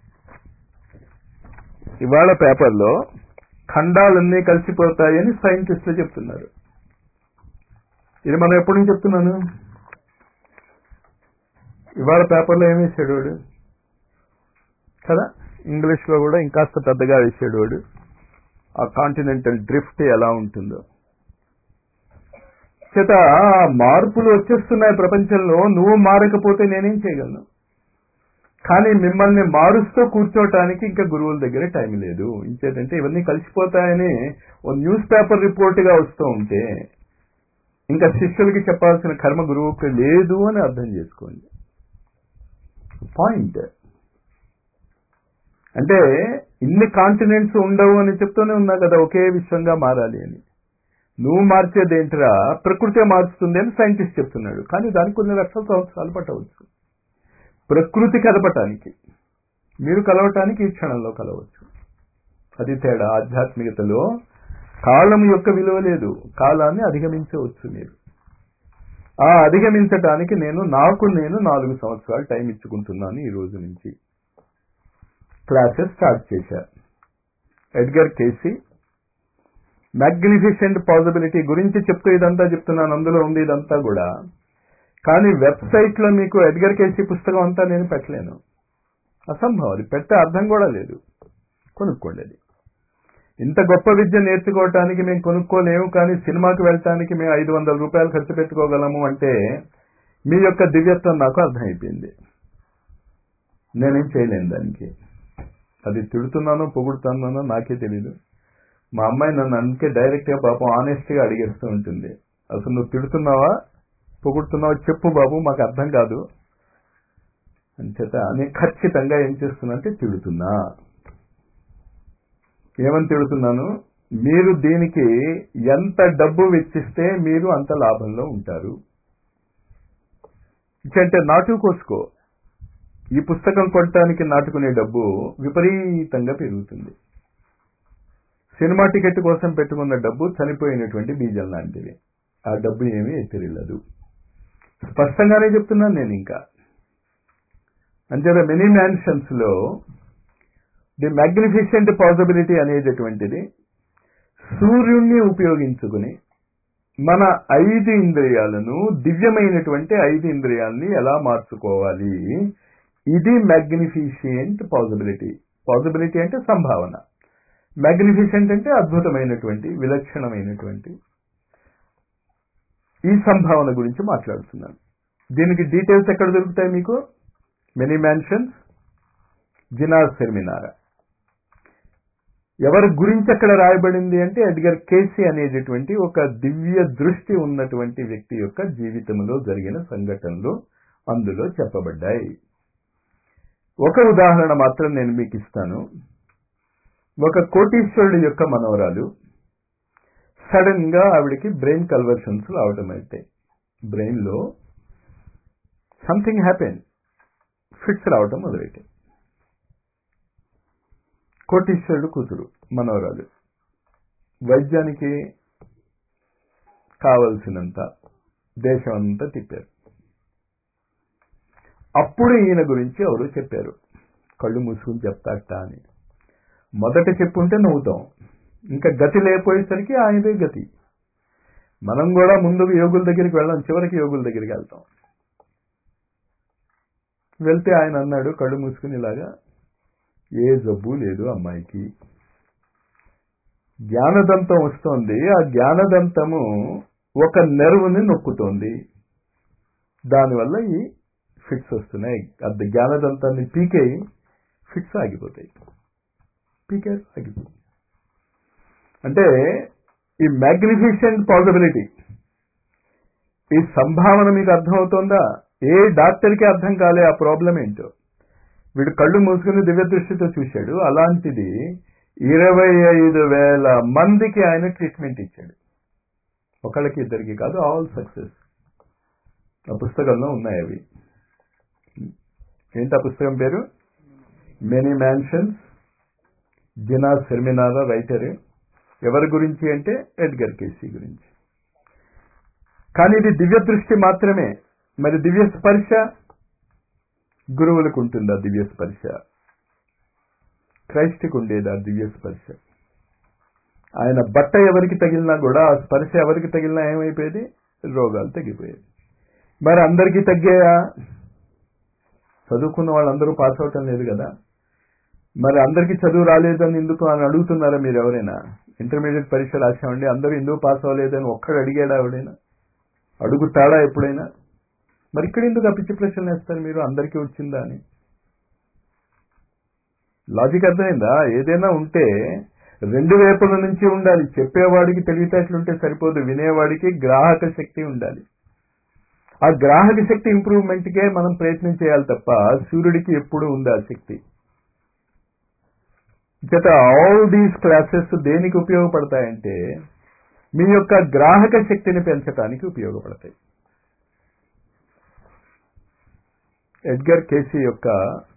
ఇవాళ పేపర్లో ఖండాలన్నీ కలిసిపోతాయని సైంటిస్టులు చెప్తున్నారు ఇది మనం ఎప్పటి నుంచి చెప్తున్నాను ఇవాళ పేపర్లో ఏం వేసాడు వాడు కదా ఇంగ్లీష్ లో కూడా ఇంకాస్త పెద్దగా వేసాడు వాడు ఆ కాంటినెంటల్ డ్రిఫ్ట్ ఎలా ఉంటుందో చేత మార్పులు వచ్చేస్తున్నాయి ప్రపంచంలో నువ్వు మారకపోతే నేనేం చేయగలను కానీ మిమ్మల్ని మారుస్తూ కూర్చోవటానికి ఇంకా గురువుల దగ్గర టైం లేదు ఇంకేంటంటే ఇవన్నీ కలిసిపోతాయని ఓ న్యూస్ పేపర్ రిపోర్ట్ గా వస్తూ ఉంటే ఇంకా శిష్యులకి చెప్పాల్సిన కర్మ గురువుకి లేదు అని అర్థం చేసుకోండి పాయింట్ అంటే ఇన్ని కాంటినెంట్స్ ఉండవు అని చెప్తూనే ఉన్నా కదా ఒకే విశ్వంగా మారాలి అని నువ్వు మార్చేది ఏంటిరా ప్రకృతి మార్చుతుంది అని సైంటిస్ట్ చెప్తున్నాడు కానీ దానికి కొన్ని లక్షల సంవత్సరాలు పట్టవచ్చు ప్రకృతి కలపటానికి మీరు కలవటానికి ఈ క్షణంలో కలవచ్చు అది తేడా ఆధ్యాత్మికతలో కాలం యొక్క విలువ లేదు కాలాన్ని అధిగమించవచ్చు మీరు ఆ అధిగమించటానికి నేను నాకు నేను నాలుగు సంవత్సరాలు టైం ఇచ్చుకుంటున్నాను ఈ రోజు నుంచి క్లాసెస్ స్టార్ట్ చేశా ఎడ్గర్ కేసీ మ్యాగ్నిఫిసెంట్ పాసిబిలిటీ గురించి చెప్తూ ఇదంతా చెప్తున్నాను అందులో ఉంది ఇదంతా కూడా కానీ వెబ్సైట్ లో మీకు ఎడ్గర్ కేసీ పుస్తకం అంతా నేను పెట్టలేను అసంభవం అది పెట్టే అర్థం కూడా లేదు కొనుక్కోండి అది ఇంత గొప్ప విద్య నేర్చుకోవటానికి మేము కొనుక్కోలేము కానీ సినిమాకి వెళ్ళటానికి మేము ఐదు వందల రూపాయలు ఖర్చు పెట్టుకోగలము అంటే మీ యొక్క దివ్యత్వం నాకు అర్థమైపోయింది నేనేం చేయలేను దానికి అది తిడుతున్నానో పొగుడుతున్నానో నాకే తెలీదు మా అమ్మాయి నన్ను అందుకే డైరెక్ట్ గా పాపం ఆనెస్ట్ గా అడిగేస్తూ ఉంటుంది అసలు నువ్వు తిడుతున్నావా పొగుడుతున్నావు చెప్పు బాబు మాకు అర్థం కాదు అంచేత నేను ఖచ్చితంగా ఏం చేస్తున్నా అంటే తిడుతున్నా ఏమని తిడుతున్నాను మీరు దీనికి ఎంత డబ్బు వెచ్చిస్తే మీరు అంత లాభంలో ఉంటారు అంటే నాటు కోసుకో ఈ పుస్తకం కొనటానికి నాటుకునే డబ్బు విపరీతంగా పెరుగుతుంది సినిమా టికెట్ కోసం పెట్టుకున్న డబ్బు చనిపోయినటువంటి బీజం లాంటిది ఆ డబ్బు ఏమీ ఎత్తిరిల్లదు స్పష్టంగానే చెప్తున్నాను నేను ఇంకా అంచేత మెనీ మ్యాన్షన్స్ లో ది మ్యాగ్నిఫిషెంట్ పాసిబిలిటీ అనేటటువంటిది సూర్యుణ్ణి ఉపయోగించుకుని మన ఐదు ఇంద్రియాలను దివ్యమైనటువంటి ఐదు ఇంద్రియాలని ఎలా మార్చుకోవాలి ఇది మ్యాగ్నిఫిషియంట్ పాసిబిలిటీ పాసిబిలిటీ అంటే సంభావన మ్యాగ్నిఫిషెంట్ అంటే అద్భుతమైనటువంటి విలక్షణమైనటువంటి ఈ సంభావన గురించి మాట్లాడుతున్నాను దీనికి డీటెయిల్స్ ఎక్కడ దొరుకుతాయి మీకు మెనీ మ్యాన్షన్స్ జినార్ సెమినారా ఎవరి గురించి అక్కడ రాయబడింది అంటే ఎడ్గర్ కేసీ అనేటటువంటి ఒక దివ్య దృష్టి ఉన్నటువంటి వ్యక్తి యొక్క జీవితంలో జరిగిన సంఘటనలు అందులో చెప్పబడ్డాయి ఒక ఉదాహరణ మాత్రం నేను మీకు ఇస్తాను ఒక కోటీశ్వరుడు యొక్క మనవరాలు సడన్ గా ఆవిడికి బ్రెయిన్ కన్వర్షన్స్ రావటం అయితే బ్రెయిన్ లో సంథింగ్ హ్యాపెన్ ఫిట్స్ రావటం మొదలైతే కోటీశ్వరుడు కూతురు మనవరాలు వైద్యానికి కావలసినంత దేశం అంతా తిప్పారు అప్పుడు ఈయన గురించి ఎవరు చెప్పారు కళ్ళు మూసుకుని చెప్తాట అని మొదట చెప్పుంటే నవ్వుతాం ఇంకా గతి లేకపోయేసరికి ఆయనదే గతి మనం కూడా ముందుకు యోగుల దగ్గరికి వెళ్ళాం చివరికి యోగుల దగ్గరికి వెళ్తాం వెళ్తే ఆయన అన్నాడు కళ్ళు మూసుకుని ఇలాగా ఏ జబ్బు లేదు అమ్మాయికి జ్ఞానదంతం వస్తోంది ఆ జ్ఞానదంతము ఒక నెర్వుని నొక్కుతోంది దానివల్ల ఈ ఫిట్స్ వస్తున్నాయి అది జ్ఞానదంతాన్ని పీకే ఫిట్స్ ఆగిపోతాయి పీకే ఆగిపోతాయి అంటే ఈ మ్యాగ్నిఫిషెంట్ పాసిబిలిటీ ఈ సంభావన మీకు అర్థమవుతోందా ఏ డాక్టర్కి అర్థం కాలే ఆ ప్రాబ్లం ఏంటో వీడు కళ్ళు మూసుకుని దివ్య దృష్టితో చూశాడు అలాంటిది ఇరవై ఐదు వేల మందికి ఆయన ట్రీట్మెంట్ ఇచ్చాడు ఒకళ్ళకి ఇద్దరికి కాదు ఆల్ సక్సెస్ ఆ పుస్తకంలో ఉన్నాయి అవి ఏంటి ఆ పుస్తకం పేరు many mansions Gina Cerminara writer ఎవరి గురించి అంటే ఎడ్గర్ కేసీ గురించి కానీ ఇది దివ్య దృష్టి మాత్రమే మరి దివ్య స్పర్శ గురువులకు ఉంటుంది ఆ దివ్య స్పర్శ క్రైస్ట్కి ఉండేది ఆ దివ్య స్పర్శ ఆయన బట్ట ఎవరికి తగిలినా కూడా ఆ స్పర్శ ఎవరికి తగిలినా ఏమైపోయేది రోగాలు తగ్గిపోయేది మరి అందరికీ తగ్గాయా చదువుకున్న వాళ్ళందరూ పాస్ అవటం లేదు కదా మరి అందరికీ చదువు రాలేదని ఎందుకు అని అడుగుతున్నారా మీరు ఎవరైనా ఇంటర్మీడియట్ పరీక్ష రాసామండి అందరూ ఎందుకు పాస్ అవ్వలేదని ఒక్కడు అడిగాడా ఎవడైనా అడుగుతాడా ఎప్పుడైనా మరి ఇక్కడ ఎందుకు అపిచ్చి ప్రశ్నలు వేస్తారు మీరు అందరికీ వచ్చిందా అని లాజిక్ అర్థమైందా ఏదైనా ఉంటే రెండు వైపుల నుంచి ఉండాలి చెప్పేవాడికి తెలివితేటలుంటే సరిపోదు వినేవాడికి గ్రాహక శక్తి ఉండాలి ఆ గ్రాహక శక్తి ఇంప్రూవ్మెంట్కే మనం ప్రయత్నం చేయాలి తప్ప సూర్యుడికి ఎప్పుడు ఉంది ఆ శక్తి చేత ఆల్ దీస్ క్లాసెస్ దేనికి ఉపయోగపడతాయంటే మీ యొక్క గ్రాహక శక్తిని పెంచడానికి ఉపయోగపడతాయి ఎడ్గర్ కేసీ యొక్క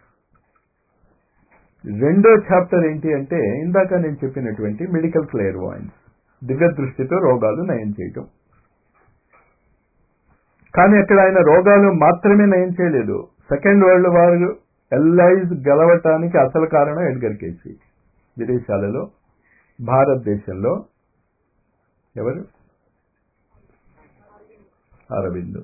రెండో చాప్టర్ ఏంటి అంటే ఇందాక నేను చెప్పినటువంటి మెడికల్ క్లియర్ వాయిన్స్ దివ్య దృష్టితో రోగాలు నయం చేయటం కానీ అక్కడ ఆయన రోగాలు మాత్రమే నయం చేయలేదు సెకండ్ వరల్డ్ వార్ ఎల్ఐస్ గెలవటానికి అసలు కారణం ఎడ్గర్ కేసీ విదేశాలలో భారతదేశంలో ఎవరు అరవింద్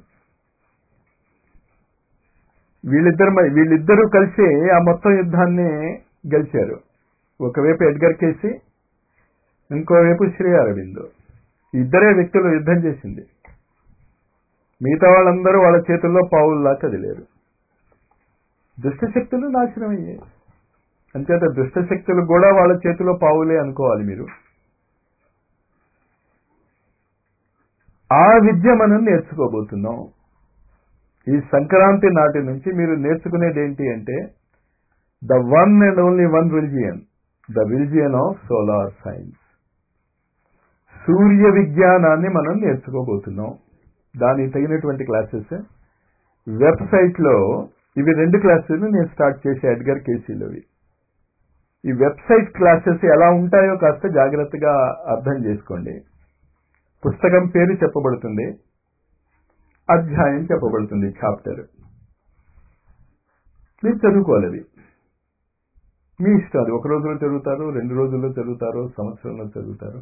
వీళ్ళిద్దరు వీళ్ళిద్దరూ కలిసి ఆ మొత్తం యుద్ధాన్ని గెలిచారు ఒకవైపు ఎడ్గర్ కేసి ఇంకోవైపు శ్రీ అరవింద్ ఇద్దరే వ్యక్తులు యుద్ధం చేసింది మిగతా వాళ్ళందరూ వాళ్ళ చేతుల్లో పావుల్లా కదిలేరు దుష్టశక్తులు నాశనం అయ్యాయి అంచేత దుష్టశక్తులు కూడా వాళ్ళ చేతిలో పావులే అనుకోవాలి మీరు ఆ విద్య మనం నేర్చుకోబోతున్నాం ఈ సంక్రాంతి నాటి నుంచి మీరు నేర్చుకునేది ఏంటి అంటే the one and only one religion the religion of solar science సూర్య విజ్ఞానాన్ని మనం నేర్చుకోబోతున్నాం దానికి తగినటువంటి క్లాసెస్ వెబ్సైట్ లో ఇవి రెండు క్లాసెస్ నేను స్టార్ట్ చేసే ఎడ్గర్ కేసీలోవి ఈ వెబ్సైట్ క్లాసెస్ ఎలా ఉంటాయో కాస్త జాగ్రత్తగా అర్థం చేసుకోండి పుస్తకం పేరు చెప్పబడుతుంది అధ్యాయం చెప్పబడుతుంది చాప్టర్ మీరు చదువుకోవాలి అవి మీ ఇష్టం అది ఒక రోజులో చదువుతారు రెండు రోజుల్లో చదువుతారు సంవత్సరంలో చదువుతారు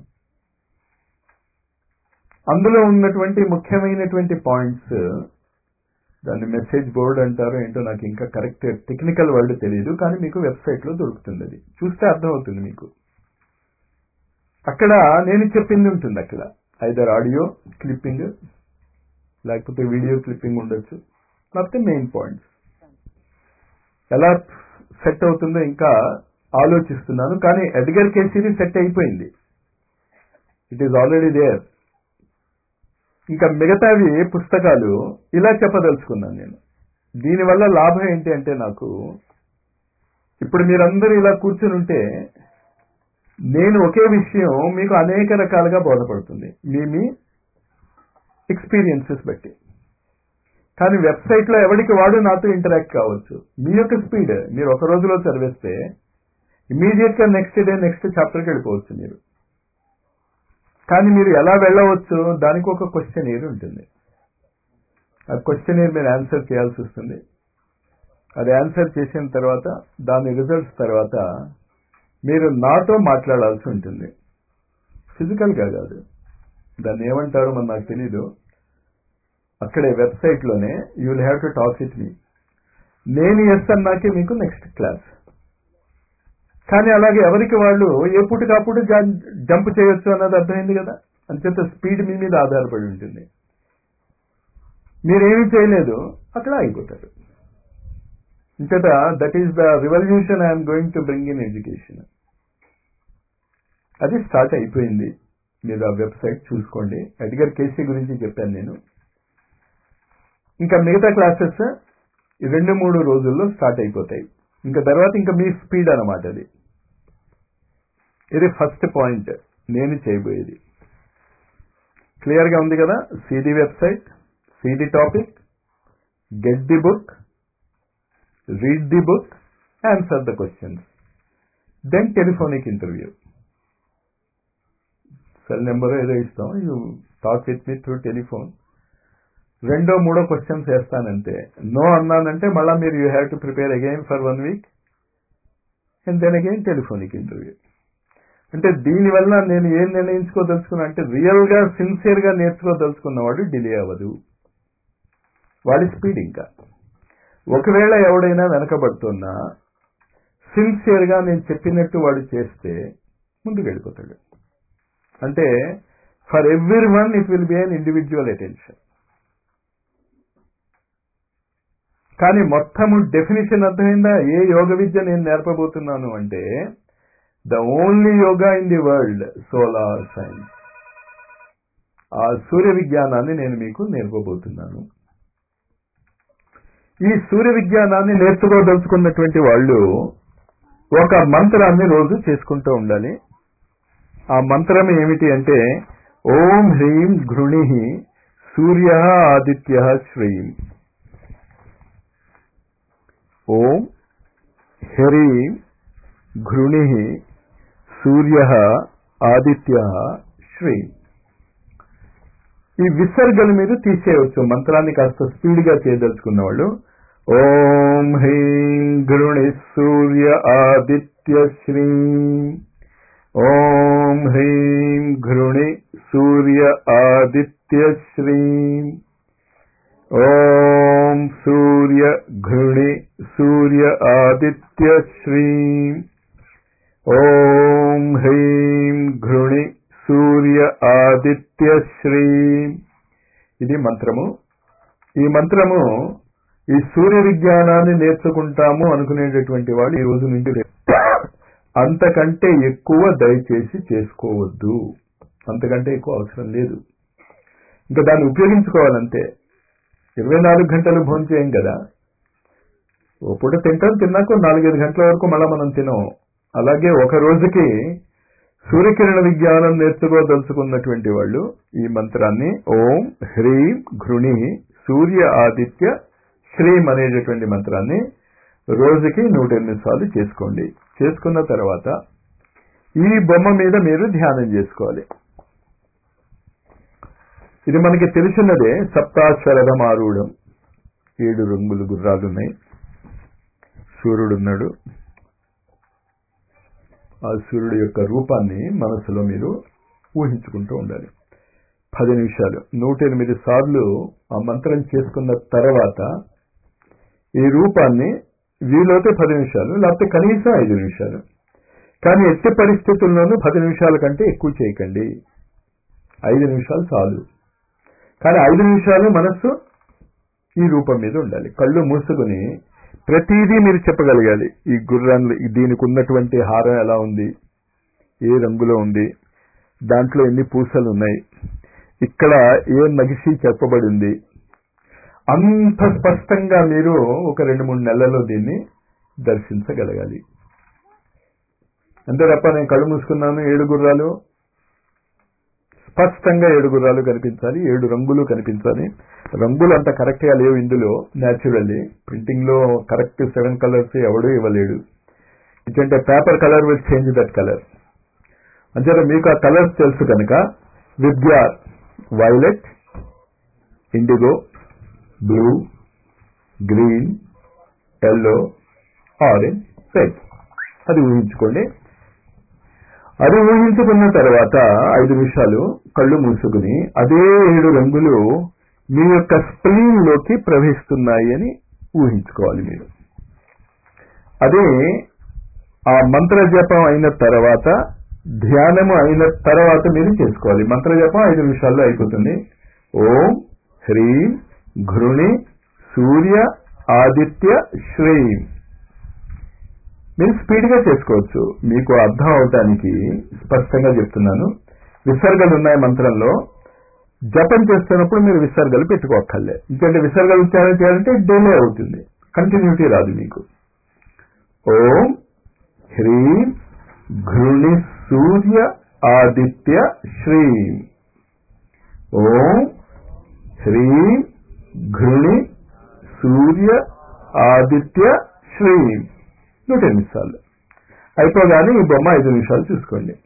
అందులో ఉన్నటువంటి ముఖ్యమైనటువంటి పాయింట్స్ దాన్ని మెసేజ్ బోర్డ్ అంటారు ఏంటో నాకు ఇంకా కరెక్ట్ టెక్నికల్ వర్డ్ తెలియదు కానీ మీకు వెబ్సైట్ లో దొరుకుతుంది అది చూస్తే అర్థమవుతుంది మీకు అక్కడ నేను చెప్పింది ఉంటుంది అక్కడ ఐదర్ ఆడియో క్లిప్పింగ్ లేకపోతే వీడియో క్లిప్పింగ్ ఉండొచ్చు లేకపోతే మెయిన్ పాయింట్స్ ఎలా సెట్ అవుతుందో ఇంకా ఆలోచిస్తున్నాను కానీ ఎడ్గర్ కేసీని సెట్ అయిపోయింది ఇట్ ఈస్ ఆల్రెడీ దేర్ ఇంకా మిగతావి పుస్తకాలు ఇలా చెప్పదలుచుకున్నాను నేను దీనివల్ల లాభం ఏంటి అంటే నాకు ఇప్పుడు మీరందరూ ఇలా కూర్చుని ఉంటే నేను ఒకే విషయం మీకు అనేక రకాలుగా బోధపడుతుంది మీ మీ ఎక్స్పీరియన్సెస్ బట్టి కానీ వెబ్సైట్ లో ఎవరికి వాడు నాతో ఇంటరాక్ట్ కావచ్చు మీ యొక్క స్పీడ్ మీరు ఒక రోజులో చదివేస్తే ఇమీడియట్ గా నెక్స్ట్ డే నెక్స్ట్ చాప్టర్కి వెళ్ళిపోవచ్చు మీరు కానీ మీరు ఎలా వెళ్ళవచ్చు దానికి ఒక క్వశ్చన్ ఏర్ ఉంటుంది ఆ క్వశ్చన్ ఏర్ మీరు ఆన్సర్ చేయాల్సి వస్తుంది అది ఆన్సర్ చేసిన తర్వాత దాని రిజల్ట్స్ తర్వాత మీరు నాతో మాట్లాడాల్సి ఉంటుంది ఫిజికల్గా కాదు దాన్ని ఏమంటారో మన నాకు తెలీదు అక్కడే వెబ్సైట్లోనే you will have to talk with me నేను ఎస్ అన్నాకే మీకు నెక్స్ట్ క్లాస్ కానీ అలాగే ఎవరికి వాళ్ళు ఏ పుట్టుకప్పుడు జంప్ చేయొచ్చు అన్నది అర్థమైంది కదా అంచేత స్పీడ్ మీ మీద ఆధారపడి ఉంటుంది మీరేమీ చేయలేదు అక్కడ ఆగిపోతారు ఇంకట that is the revolution I'm going to bring in education అది స్టార్ట్ అయిపోయింది మీరు ఆ వెబ్సైట్ చూసుకోండి ఎడ్గర్ కేసీ గురించి చెప్పాను నేను ఇంకా మిగతా క్లాసెస్ రెండు మూడు రోజుల్లో స్టార్ట్ అయిపోతాయి ఇంకా తర్వాత ఇంకా మీ స్పీడ్ అనమాట అది ఇది ఫస్ట్ పాయింట్ నేను చేయబోయేది క్లియర్ గా ఉంది కదా CD website CD topic get the book read the book answer the questions then telephonic interview cell number ఏదో ఇస్తాం you talk with me through telephone రెండో మూడో క్వశ్చన్స్ వేస్తానంటే నో అన్నానంటే మళ్ళీ మీరు you have to prepare again for one week and then again telephonic interview అంటే దీనివల్ల నేను ఏం నిర్ణయించుకోదలుచుకున్నా అంటే రియల్ గా సిన్సియర్ గా నేర్చుకోదలుచుకున్నవాడు డిలే అవ్వదు వాడి స్పీడ్ ఇంకా ఒకవేళ ఎవడైనా వెనకబడుతున్నా సిన్సియర్ గా నేను చెప్పినట్టు వాడు చేస్తే ముందుకు వెళ్ళిపోతాడు అంటే for every one it will be an individual attention కానీ మొత్తము డెఫినేషన్ అర్థమైందా ఏ యోగ విద్య నేను నేర్పబోతున్నాను అంటే the only yoga in the world solar science ఆ సూర్య విజ్ఞానాన్ని నేను మీకు నేర్పబోతున్నాను ఈ సూర్య విజ్ఞానాన్ని నేర్చుకోదలుచుకున్నటువంటి వాళ్ళు ఒక మంత్రాన్ని రోజు చేసుకుంటూ ఉండాలి ఆ మంత్రం ఏమిటి అంటే ఓం హ్రీం ఘృణి సూర్య ఆదిత్య శ్రీం ఓం హ్రీం ఘృణి సూర్య ఆదిత్య శ్రీం ఈ విసర్గలు మీరు తీసేయవచ్చు మంత్రాన్ని కాస్త స్పీడ్ గా చేయదలుచుకున్న వాళ్ళు ఓం హ్రీం ఘృణి సూర్య ఆదిత్య శ్రీం ఓం హ్రీం ఘృణి సూర్య ఆదిత్య శ్రీం ఓం సూర్య ఘృణి సూర్య ఆదిత్య శ్రీం ఓం హ్రీం ఘృణి సూర్య ఆదిత్య శ్రీం ఇది మంత్రము ఈ మంత్రము ఈ సూర్య విజ్ఞానాన్ని నేర్చుకుంటాము అనుకునేటటువంటి వాళ్ళు ఈ రోజు నుండి అంతకంటే ఎక్కువ దయచేసి చేసుకోవద్దు అంతకంటే ఎక్కువ అవసరం లేదు ఇంకా దాన్ని ఉపయోగించుకోవాలంతే ఇరవై నాలుగు గంటలు భోజనం చేయం కదా ఓ పూట తింటాం తిన్నాక నాలుగైదు గంటల వరకు మళ్ళీ మనం తినం అలాగే ఒక రోజుకి సూర్యకిరణ విజ్ఞానం నేర్చుకోదలుచుకున్నటువంటి వాళ్ళు ఈ మంత్రాన్ని ఓం హ్రీం ఘృణి సూర్య ఆదిత్య శ్రీం అనేటటువంటి మంత్రాన్ని రోజుకి నూట ఎనిమిది సార్లు చేసుకోండి చేసుకున్న తర్వాత ఈ బొమ్మ మీద మీరు ధ్యానం చేసుకోవాలి ఇది మనకి తెలిసినదే సప్తాశ్వరథం ఆరూఢం ఏడు రంగులు గుర్రాలు ఉన్నాయి సూర్యుడు ఉన్నాడు ఆ సూర్యుడు యొక్క రూపాన్ని మనసులో మీరు ఊహించుకుంటూ ఉండాలి పది నిమిషాలు నూట ఎనిమిది సార్లు ఆ మంత్రం చేసుకున్న తర్వాత ఈ రూపాన్ని వీలైతే పది నిమిషాలు లేకపోతే కనీసం ఐదు నిమిషాలు కానీ ఎట్టి పరిస్థితుల్లోనూ పది నిమిషాల కంటే ఎక్కువ చేయకండి ఐదు నిమిషాలు చాలు కానీ ఐదు నిమిషాలు మనస్సు ఈ రూపం మీద ఉండాలి కళ్ళు మూసుకుని ప్రతిదీ మీరు చెప్పగలగాలి ఈ గుర్రాన్ని దీనికి ఉన్నటువంటి హారం ఎలా ఉంది ఏ రంగులో ఉంది దాంట్లో ఎన్ని పూసలు ఉన్నాయి ఇక్కడ ఏ నగిసి చెప్పబడింది అంత స్పష్టంగా మీరు ఒక రెండు మూడు నెలల్లో దీన్ని దర్శించగలగాలి అంతే తప్ప నేను కళ్ళు మూసుకున్నాను ఏడు గుర్రాలు స్పష్టంగా ఏడు గుర్రాలు కనిపించాలి ఏడు రంగులు కనిపించాలి రంగులు అంత కరెక్ట్ గా లేవు ఇందులో న్యాచురల్లీ ప్రింటింగ్ లో కరెక్ట్ సెవెన్ కలర్స్ ఎవడు ఇవ్వలేడు ఎందుకంటే paper colour will change that colour అంచేత మీకు ఆ కలర్స్ తెలుసు కనుక విద్య violet indigo blue green yellow orange red అది ఊహించుకోండి అది ఊహించుకున్న తర్వాత ఐదు నిమిషాలు కళ్ళు మూసుకుని అదే ఏడు రంగులు మీ యొక్క స్ప్లీన్ లోకి ప్రవహిస్తున్నాయి అని ఊహించుకోవాలి మీరు అదే ఆ మంత్ర జపం అయిన తర్వాత ధ్యానము అయిన తర్వాత మీరు చేసుకోవాలి మంత్ర జపం ఐదు నిమిషాల్లో అయిపోతుంది ఓం హ్రీం ఘృణి సూర్య ఆదిత్య శ్రీం మీరు స్పీడ్ గా చేసుకోవచ్చు మీకు అర్థం అవటానికి స్పష్టంగా చెప్తున్నాను విసర్గలు ఉన్నాయి మంత్రంలో జపం చేస్తున్నప్పుడు మీరు విసర్గలు పెట్టుకోక్కర్లే ఎందుకంటే విసర్గలు ఉచ్చారణ చేయాలంటే డిలే అవుతుంది కంటిన్యూటీ రాదు మీకు ఓం హ్రీం ఘృణి సూర్య ఆదిత్య శ్రీం ఓం హ్రీం ఘృణి సూర్య ఆదిత్య శ్రీం నూట ఎనిమిది సార్లు అయిపోగానే ఈ బొమ్మ ఐదు నిమిషాలు చూసుకోండి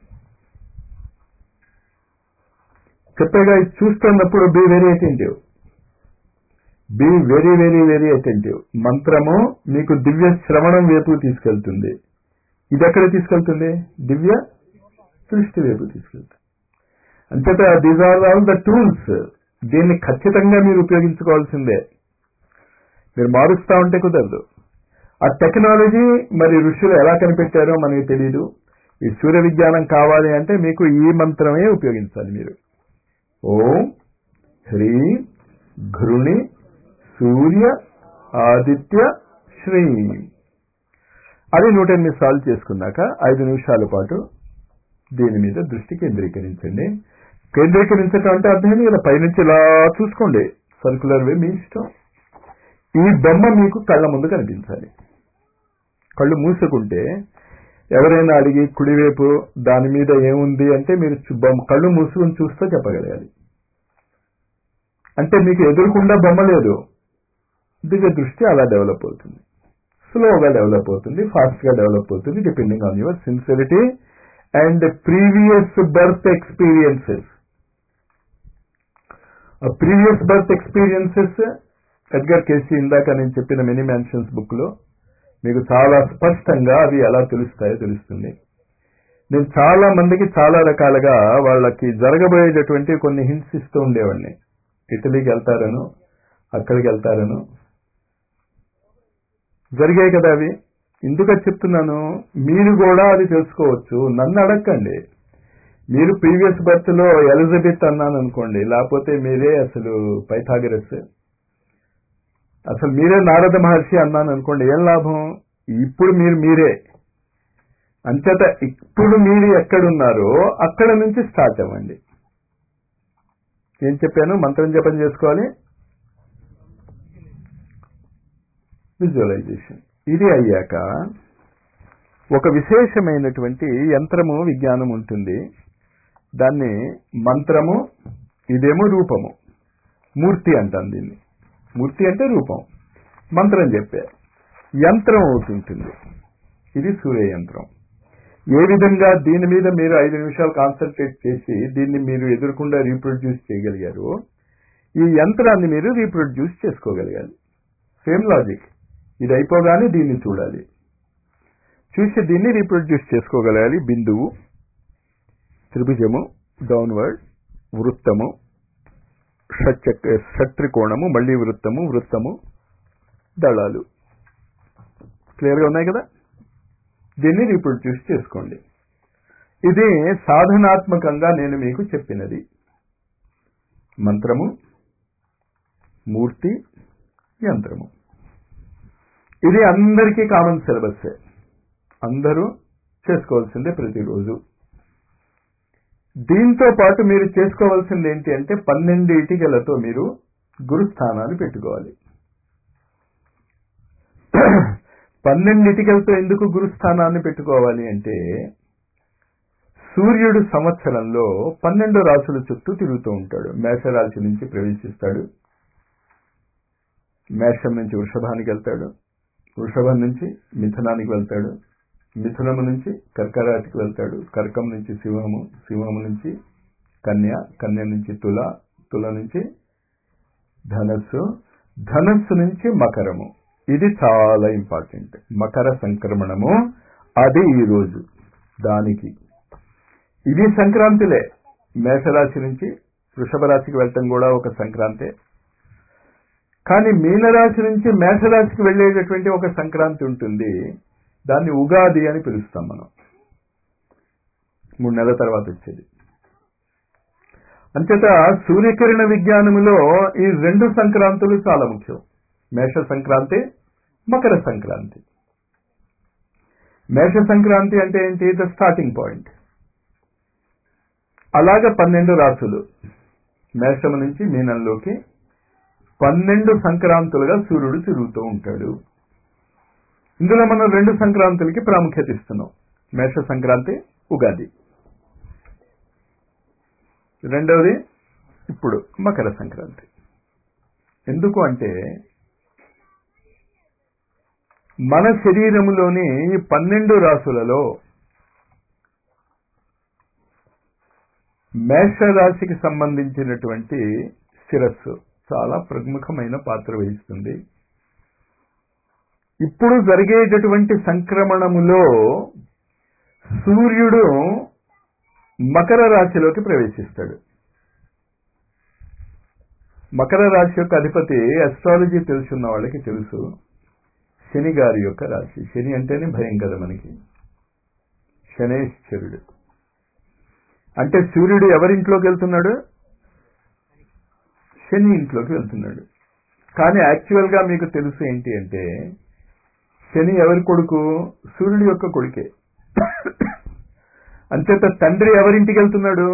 చెప్పేగా ఇది చూస్తున్నప్పుడు be very attentive be very very very attentive మంత్రము మీకు దివ్య శ్రవణం వైపు తీసుకెళ్తుంది ఇది ఎక్కడ తీసుకెళ్తుంది దివ్య దృష్టి వైపు తీసుకెళ్తుంది అంతటా these are all the tools దీన్ని ఖచ్చితంగా మీరు ఉపయోగించుకోవాల్సిందే మీరు మారుస్తా ఉంటే కుదరదు ఆ టెక్నాలజీ మరి ఋషులు ఎలా కనిపెట్టారో మనకి తెలియదు ఈ సూర్య విజ్ఞానం కావాలి అంటే మీకు ఈ మంత్రమే ఉపయోగించాలి మీరు ఓం హ్రీం ఘృణి సూర్య ఆదిత్య శ్రీ అది నూట ఎనిమిది సార్లు చేసుకున్నాక ఐదు నిమిషాల పాటు దీని మీద దృష్టి కేంద్రీకరించండి కేంద్రీకరించడం అంటే అర్థం కదా పైనుంచి ఇలా చూసుకోండి సర్కులర్ వే మీ ఇష్టం ఈ బొమ్మ మీకు కళ్ళ ముందు కనిపించాలి కళ్ళు మూసుకుంటే ఎవరైనా అడిగి కుడివైపు దాని మీద ఏముంది అంటే మీరు చు- బొమ్మ కళ్ళు మూసుకుని చూస్తూ చెప్పగలగాలి అంటే మీకు ఎదురుకుండా బొమ్మ లేదు దివ్య దృష్టి అలా డెవలప్ అవుతుంది స్లోగా డెవలప్ అవుతుంది ఫాస్ట్ గా డెవలప్ అవుతుంది depending on your sincerity and previous birth experiences previous birth experiences Edgar Cayce ఇందాక నేను చెప్పిన మెనీ మ్యాన్షన్స్ బుక్ లో మీకు చాలా స్పష్టంగా అవి ఎలా తెలుస్తాయో తెలుస్తుంది నేను చాలా మందికి చాలా రకాలుగా వాళ్ళకి జరగబోయేటటువంటి కొన్ని హింట్స్ ఇస్తూ ఉండేవాడిని ఇటలీకి వెళ్తారను అక్కడికి వెళ్తారను జరిగాయి కదా అవి ఎందుకు అది చెప్తున్నాను మీరు కూడా అది తెలుసుకోవచ్చు నన్ను అడగండి మీరు ప్రీవియస్ బర్త్ లో ఎలిజబెత్ అన్నాను అనుకోండి లేకపోతే మీరే అసలు పైథాగరస్ అసలు మీరే నారద మహర్షి అన్నాను అనుకోండి ఏం లాభం ఇప్పుడు మీరు మీరే అంతటా ఇప్పుడు మీరు ఎక్కడున్నారో అక్కడ నుంచి స్టార్ట్ అవ్వండి ఏం చెప్పాను మంత్రం జపం చేసుకోవాలి విజువలైజేషన్ ఇది అయ్యాక ఒక విశేషమైనటువంటి యంత్రము విజ్ఞానం ఉంటుంది దాన్ని మంత్రము ఇదేమో రూపము మూర్తి అంటాను దీన్ని మూర్తి అంటే రూపం మంత్రం చెప్పే యంత్రం అవుతుంటుంది ఇది సూర్య యంత్రం ఏ విధంగా దీని మీద మీరు ఐదు నిమిషాలు కాన్సన్ట్రేట్ చేసి దీన్ని మీరు ఎదురకుండా రీప్రొడ్యూస్ చేయగలిగారు ఈ యంత్రాన్ని మీరు రీప్రొడ్యూస్ చేసుకోగలగాలి సేమ్ లాజిక్ ఇది అయిపోగానే దీన్ని చూడాలి చూసి దీన్ని రీప్రొడ్యూస్ చేసుకోగలగాలి బిందువు త్రిభుజము డౌన్వర్డ్ వృత్తము షట్చక్ర షట్త్రికోణము మళ్ళీ వృత్తము వృత్తము దళాలు క్లియర్గా ఉన్నాయి కదా దీన్ని రీప్రొడ్యూస్ చేసుకోండి ఇది సాధనాత్మకంగా నేను మీకు చెప్పినది మంత్రము మూర్తి యంత్రము ఇది అందరికీ కామన్ సిలబస్ అందరూ చేసుకోవాల్సిందే ప్రతిరోజు దీంతో పాటు మీరు చేసుకోవాల్సింది ఏంటి అంటే పన్నెండు ఇటికలతో మీరు గురుస్థానాలు పెట్టుకోవాలి పన్నెండు ఇటికలతో ఎందుకు గురుస్థానాన్ని పెట్టుకోవాలి అంటే సూర్యుడు సంవత్సరంలో పన్నెండు రాసుల చుట్టూ తిరుగుతూ ఉంటాడు మేషరాశి నుంచి ప్రవేశిస్తాడు మేషం నుంచి వృషభానికి వెళ్తాడు వృషభం నుంచి మిథునానికి వెళ్తాడు మిథునము నుంచి కర్కరాశికి వెళ్తాడు కర్కం నుంచి సింహము సింహము నుంచి కన్య కన్య నుంచి తుల తుల నుంచి ధనస్సు ధనస్సు నుంచి మకరము ఇది చాలా ఇంపార్టెంట్ మకర సంక్రమణము అది ఈ రోజు దానికి ఇది సంక్రాంతిలే మేషరాశి నుంచి వృషభ రాశికి వెళ్ళటం కూడా ఒక సంక్రాంతే కానీ మీనరాశి నుంచి మేషరాశికి వెళ్ళేటటువంటి ఒక సంక్రాంతి ఉంటుంది దాన్ని ఉగాది అని పిలుస్తాం మనం మూడు నెలల తర్వాత వచ్చేది అంచేత సూర్యకిరణ విజ్ఞానములో ఈ రెండు సంక్రాంతులు చాలా ముఖ్యం మేష సంక్రాంతి మకర సంక్రాంతి మేష సంక్రాంతి అంటే ఏంటి ద స్టార్టింగ్ పాయింట్ అలాగ పన్నెండు రాసులు మేషము నుంచి మీనంలోకి పన్నెండు సంక్రాంతులుగా సూర్యుడు తిరుగుతూ ఉంటాడు ఇందులో మనం రెండు సంక్రాంతులకి ప్రాముఖ్యత ఇస్తున్నాం మేష సంక్రాంతి ఉగాది రెండవది ఇప్పుడు మకర సంక్రాంతి ఎందుకు అంటే మన శరీరములోని పన్నెండు రాసులలో మేషరాశికి సంబంధించినటువంటి శిరస్సు చాలా ప్రముఖమైన పాత్ర వహిస్తుంది ఇప్పుడు జరిగేటటువంటి సంక్రమణములో సూర్యుడు మకర రాశిలోకి ప్రవేశిస్తాడు మకర రాశి యొక్క అధిపతి అస్ట్రాలజీ తెలుసున్న వాళ్ళకి తెలుసు శని గారి యొక్క రాశి శని అంటేనే భయం కదా మనకి శనేశ్వరుడు అంటే సూర్యుడు ఎవరింట్లోకి వెళ్తున్నాడు శని ఇంట్లోకి వెళ్తున్నాడు కానీ యాక్చువల్ గా మీకు తెలుసు ఏంటి అంటే శని ఎవరి కొడుకు సూర్యుడి యొక్క కొడుకే అంచేత తండ్రి ఎవరింటికి వెళ్తున్నాడు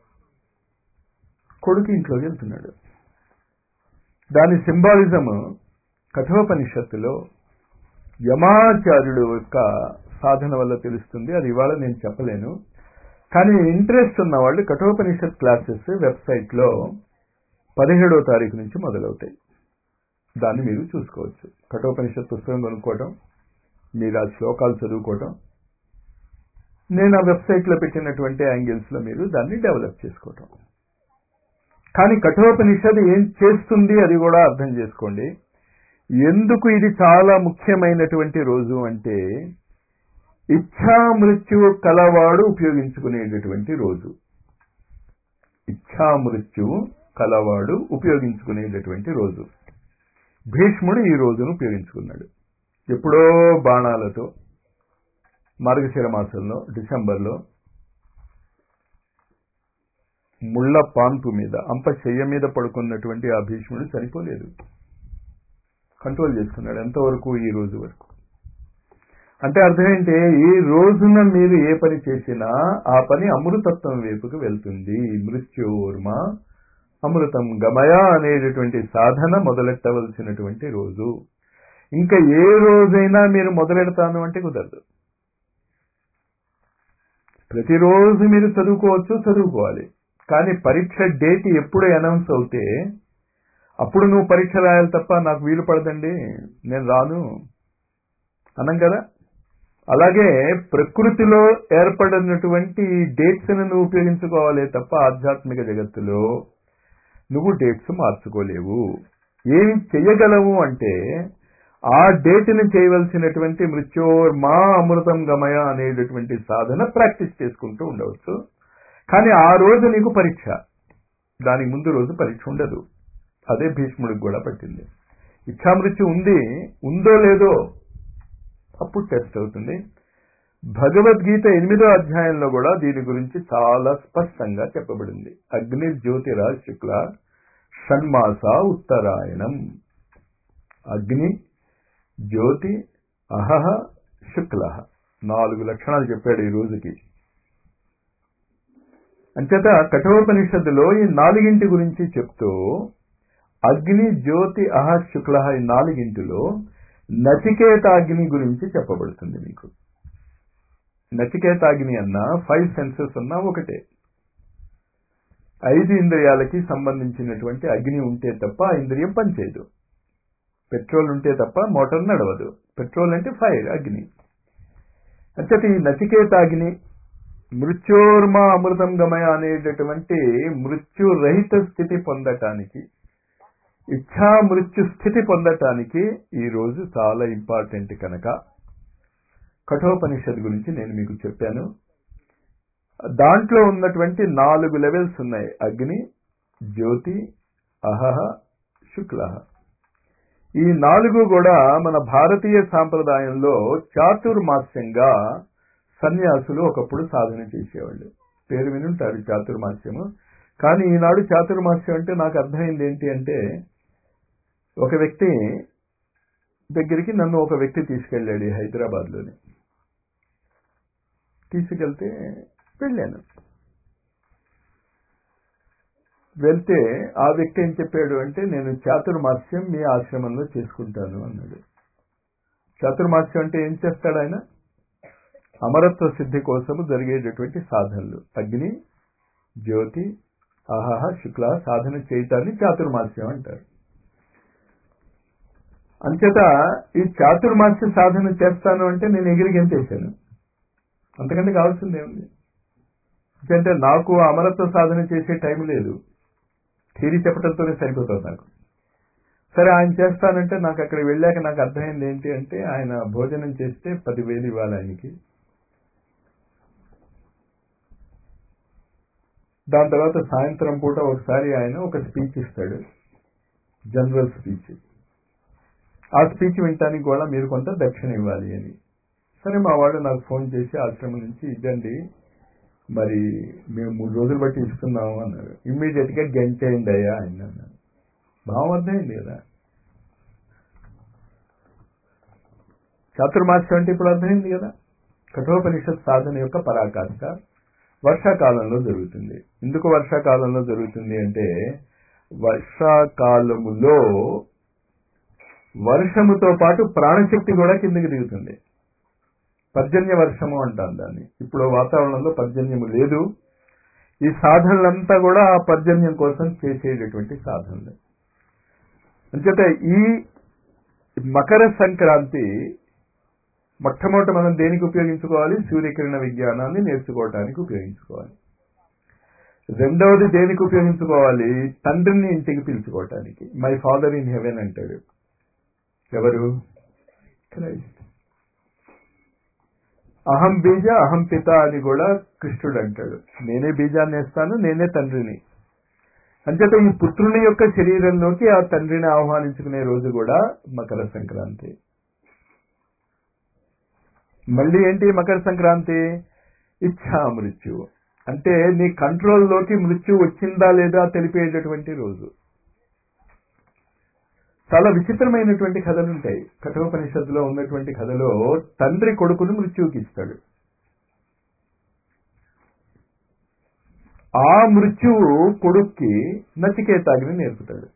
కొడుకు ఇంట్లోకి వెళ్తున్నాడు దాని సింబాలిజం కఠోపనిషత్తులో యమాచార్యుడు యొక్క సాధన వల్ల తెలుస్తుంది అది ఇవాళ నేను చెప్పలేను కానీ ఇంట్రెస్ట్ ఉన్న వాళ్ళు కఠోపనిషత్ క్లాసెస్ వెబ్సైట్ లో పదిహేడో తారీఖు నుంచి మొదలవుతాయి దాన్ని మీరు చూసుకోవచ్చు కఠోపనిషత్ పుస్తకం కొనుక్కోవటం మీరు ఆ శ్లోకాలు చదువుకోవటం నేను ఆ వెబ్సైట్ లో పెట్టినటువంటి యాంగిల్స్ లో మీరు దాన్ని డెవలప్ చేసుకోవటం కానీ కఠోపనిషద్ ఏం చేస్తుంది అది కూడా అర్థం చేసుకోండి ఎందుకు ఇది చాలా ముఖ్యమైనటువంటి రోజు అంటే ఇచ్ఛా మృత్యువు కలవాడు ఉపయోగించుకునేటటువంటి రోజు ఇచ్ఛా మృత్యువు కలవాడు ఉపయోగించుకునేటటువంటి రోజు భీష్ముడు ఈ రోజును ఉపయోగించుకున్నాడు ఎప్పుడో బాణాలతో మార్గశిర మాసంలో డిసెంబర్లో ముళ్ళ పాన్పు మీద అంప చెయ్య మీద పడుకున్నటువంటి ఆ భీష్ముడు చనిపోలేదు కంట్రోల్ చేసుకున్నాడు ఎంతవరకు ఈ రోజు వరకు అంటే అర్థం ఏంటి ఈ రోజున మీరు ఏ పని చేసినా ఆ పని అమృతత్వం వైపుకు వెళ్తుంది మృత్యోర్మ అమృతం గమయ అనేటటువంటి సాధన మొదలెట్టవలసినటువంటి రోజు ఇంకా ఏ రోజైనా మీరు మొదలెడతాను అంటే కుదరదు ప్రతిరోజు మీరు చదువుకోవచ్చు చదువుకోవాలి కానీ పరీక్ష డేట్ ఎప్పుడు అనౌన్స్ అవుతే అప్పుడు నువ్వు పరీక్ష రాయాలి తప్ప నాకు వీలు పడదండి నేను రాను అనం కదా అలాగే ప్రకృతిలో ఏర్పడినటువంటి డేట్స్ నువ్వు ఉపయోగించుకోవాలి తప్ప ఆధ్యాత్మిక జగత్తులో నువ్వు డేట్స్ మార్చుకోలేవు ఏమి చెయ్యగలవు అంటే ఆ డేట్ని చేయవలసినటువంటి మృత్యోర్ మా అమృతం గమయ అనేటటువంటి సాధన ప్రాక్టీస్ చేసుకుంటూ ఉండవచ్చు కానీ ఆ రోజు నీకు పరీక్ష దానికి ముందు రోజు పరీక్ష ఉండదు అదే భీష్ముడికి కూడా పట్టింది ఇచ్చామృత్యు ఉంది ఉందో లేదో అప్పుడు టెస్ట్ అవుతుంది భగవద్గీత ఎనిమిదో అధ్యాయంలో కూడా దీని గురించి చాలా స్పష్టంగా చెప్పబడింది అగ్ని జ్యోతిరా శుక్ల షణ్మాస ఉత్తరాయణం అగ్ని జ్యోతి అహహ శుక్ల నాలుగు లక్షణాలు చెప్పాడు ఈ రోజుకి అంచేత కఠోపనిషత్తులో ఈ నాలుగింటి గురించి చెప్తూ అగ్ని జ్యోతి అహ శుక్ల ఈ నాలుగింటిలో నచికేతాగ్ని గురించి చెప్పబడుతుంది మీకు నచికేతాగ్ని అన్న ఫైవ్ సెన్సెస్ అన్నా ఒకటే ఐదు ఇంద్రియాలకి సంబంధించినటువంటి అగ్ని ఉంటే తప్ప ఆ ఇంద్రియం పనిచేయదు పెట్రోల్ ఉంటే తప్ప మోటార్ నడవదు పెట్రోల్ అంటే ఫైర్ అగ్ని అంచేత ఈ నచికేతాగ్ని మృత్యోర్మ అమృతం గమయ అనేటటువంటి మృత్యురహిత స్థితి పొందటానికి ఇచ్ఛా మృత్యు స్థితి పొందటానికి ఈ రోజు చాలా ఇంపార్టెంట్ కనుక కఠోపనిషత్ గురించి నేను మీకు చెప్పాను దాంట్లో ఉన్నటువంటి నాలుగు లెవెల్స్ ఉన్నాయి అగ్ని జ్యోతి అహహ శుక్ల ఈ నాలుగు కూడా మన భారతీయ సాంప్రదాయంలో చాతుర్మాస్యంగా సన్యాసులు ఒకప్పుడు సాధన చేసేవాళ్ళు పేరు వినుంటారు చాతుర్మాస్యము కానీ ఈనాడు చాతుర్మాస్యం అంటే నాకు అర్థమైంది ఏంటి అంటే ఒక వ్యక్తి దగ్గరికి నన్ను ఒక వ్యక్తి తీసుకెళ్ళాడు హైదరాబాద్లోని తీసుకెళ్తే వెళ్ళాను వెళ్తే ఆ వ్యక్తి ఏం చెప్పాడు అంటే నేను చాతుర్మాస్యం మీ ఆశ్రమంలో చేసుకుంటాను అన్నాడు చాతుర్మాస్యం అంటే ఏం చేస్తాడు ఆయన అమరత్వ సిద్ధి కోసము జరిగేటటువంటి సాధనలు అగ్ని జ్యోతి ఆహాహ శుక్ల సాధన చేయటాన్ని చాతుర్మాస్యం అంటారు అంచేత ఈ చాతుర్మాస్య సాధన చేస్తాను అంటే నేను ఎగిరికి చేశాను అంతకంటే కావాల్సింది ఏముంది ఎందుకంటే నాకు అమరత్వ సాధన చేసే టైం లేదు థీరీ చెప్పడంతోనే సరిపోతుంది నాకు సరే ఆయన చేస్తానంటే నాకు అక్కడ వెళ్ళాక నాకు అర్థమైంది ఏంటి అంటే ఆయన భోజనం చేస్తే పదివేలు ఇవ్వాలి ఆయనకి దాని తర్వాత సాయంత్రం పూట ఒకసారి ఆయన ఒక స్పీచ్ ఇస్తాడు జనరల్ స్పీచ్ ఆ స్పీచ్ వినటానికి కూడా మీరు కొంత దక్షిణ ఇవ్వాలి అని సరే మా వాడు నాకు ఫోన్ చేసి ఆశ్రమం నుంచి ఇదండి మరి మేము మూడు రోజులు బట్టి ఇస్తున్నాము అన్నారు ఇమ్మీడియట్ గా గంటేయండి అయ్యా ఆయన అన్నారు భావం అర్థమైంది కదా చాతుర్మాస్యం అంటే ఇప్పుడు అర్థమైంది కదా కఠోపనిషత్ సాధన యొక్క పరాకాష్ట వర్షాకాలంలో జరుగుతుంది ఎందుకు వర్షాకాలంలో జరుగుతుంది అంటే వర్షాకాలములో వర్షముతో పాటు ప్రాణశక్తి కూడా కిందకి దిగుతుంది పర్జన్య వర్షము అంటాం దాన్ని ఇప్పుడు వాతావరణంలో పర్జన్యము లేదు ఈ సాధనలంతా కూడా ఆ పర్జన్యం కోసం చేసేటటువంటి సాధనలు అంచేత ఈ మకర సంక్రాంతి మొట్టమొదట మనం దేనికి ఉపయోగించుకోవాలి సూర్యకిరణ విజ్ఞానాన్ని నేర్చుకోవటానికి ఉపయోగించుకోవాలి రెండవది దేనికి ఉపయోగించుకోవాలి తండ్రిని ఇంటికి పిలుచుకోవటానికి మై ఫాదర్ ఇన్ హెవెన్ అంటాడు ఎవరు క్రైస్ట్ అహం బీజ అహం పిత అని కూడా కృష్ణుడు అంటాడు నేనే బీజాన్ని వేస్తాను నేనే తండ్రిని అంచేత ఈ పుత్రుని యొక్క శరీరంలోకి ఆ తండ్రిని ఆహ్వానించుకునే రోజు కూడా మకర సంక్రాంతి మళ్ళీ ఏంటి మకర సంక్రాంతి ఇచ్ఛా మృత్యు అంటే నీ కంట్రోల్లోకి మృత్యు వచ్చిందా లేదా తెలిపేటటువంటి రోజు చాలా విచిత్రమైనటువంటి కథలు ఉంటాయి కఠోపనిషత్తులో ఉన్నటువంటి కథలో తండ్రి కొడుకును మృత్యువుకి ఇస్తాడు ఆ మృత్యువు కొడుక్కి నచికేతాగ్ని నేర్పుతాడు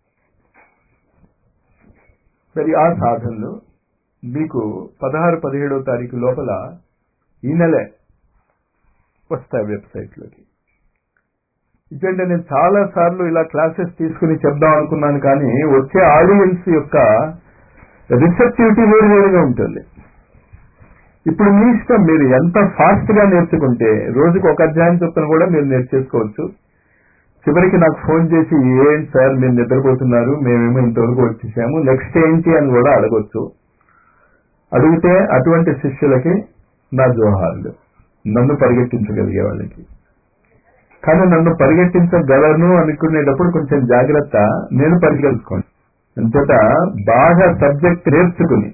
మరి ఆ సాధనలు మీకు పదహారు పదిహేడవ తారీఖు లోపల ఈ నెలే వస్తాయి వెబ్సైట్లోకి ఇదంటే నేను చాలా సార్లు ఇలా క్లాసెస్ తీసుకుని చెప్దాం అనుకున్నాను కానీ వచ్చే ఆడియన్స్ యొక్క రిసెప్టివిటీ వేరు వేరుగా ఉంటుంది ఇప్పుడు మీ ఇష్టం మీరు ఎంత ఫాస్ట్ గా నేర్చుకుంటే రోజుకు ఒక అధ్యాయం చొప్పున కూడా మీరు నేర్చేసుకోవచ్చు చివరికి నాకు ఫోన్ చేసి ఏంటి సార్ మీరు నిద్రపోతున్నారు మేమేమో ఇంతవరకు వచ్చేసాము నెక్స్ట్ ఏంటి అని కూడా అడగొచ్చు అడిగితే అటువంటి శిష్యులకి నా జోహార్లు నన్ను పరిగెట్టించగలిగే వాళ్ళకి కానీ నన్ను పరిగెట్టించగలను అనుకునేటప్పుడు కొంచెం జాగ్రత్త నేను పరిగెత్తుకోండి అంతట బాగా సబ్జెక్ట్ నేర్చుకుని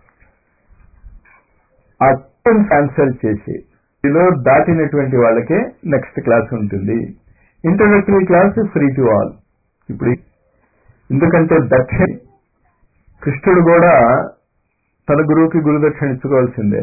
ఆ ఆన్సర్ చేసి ఇలో దాటినటువంటి వాళ్ళకే నెక్స్ట్ క్లాస్ ఉంటుంది introductory class free to all ఇప్పుడు ఎందుకంటే దక్షిణ కృష్ణుడు కూడా తన గురువుకి గురుదక్షిణ ఇచ్చుకోవాల్సిందే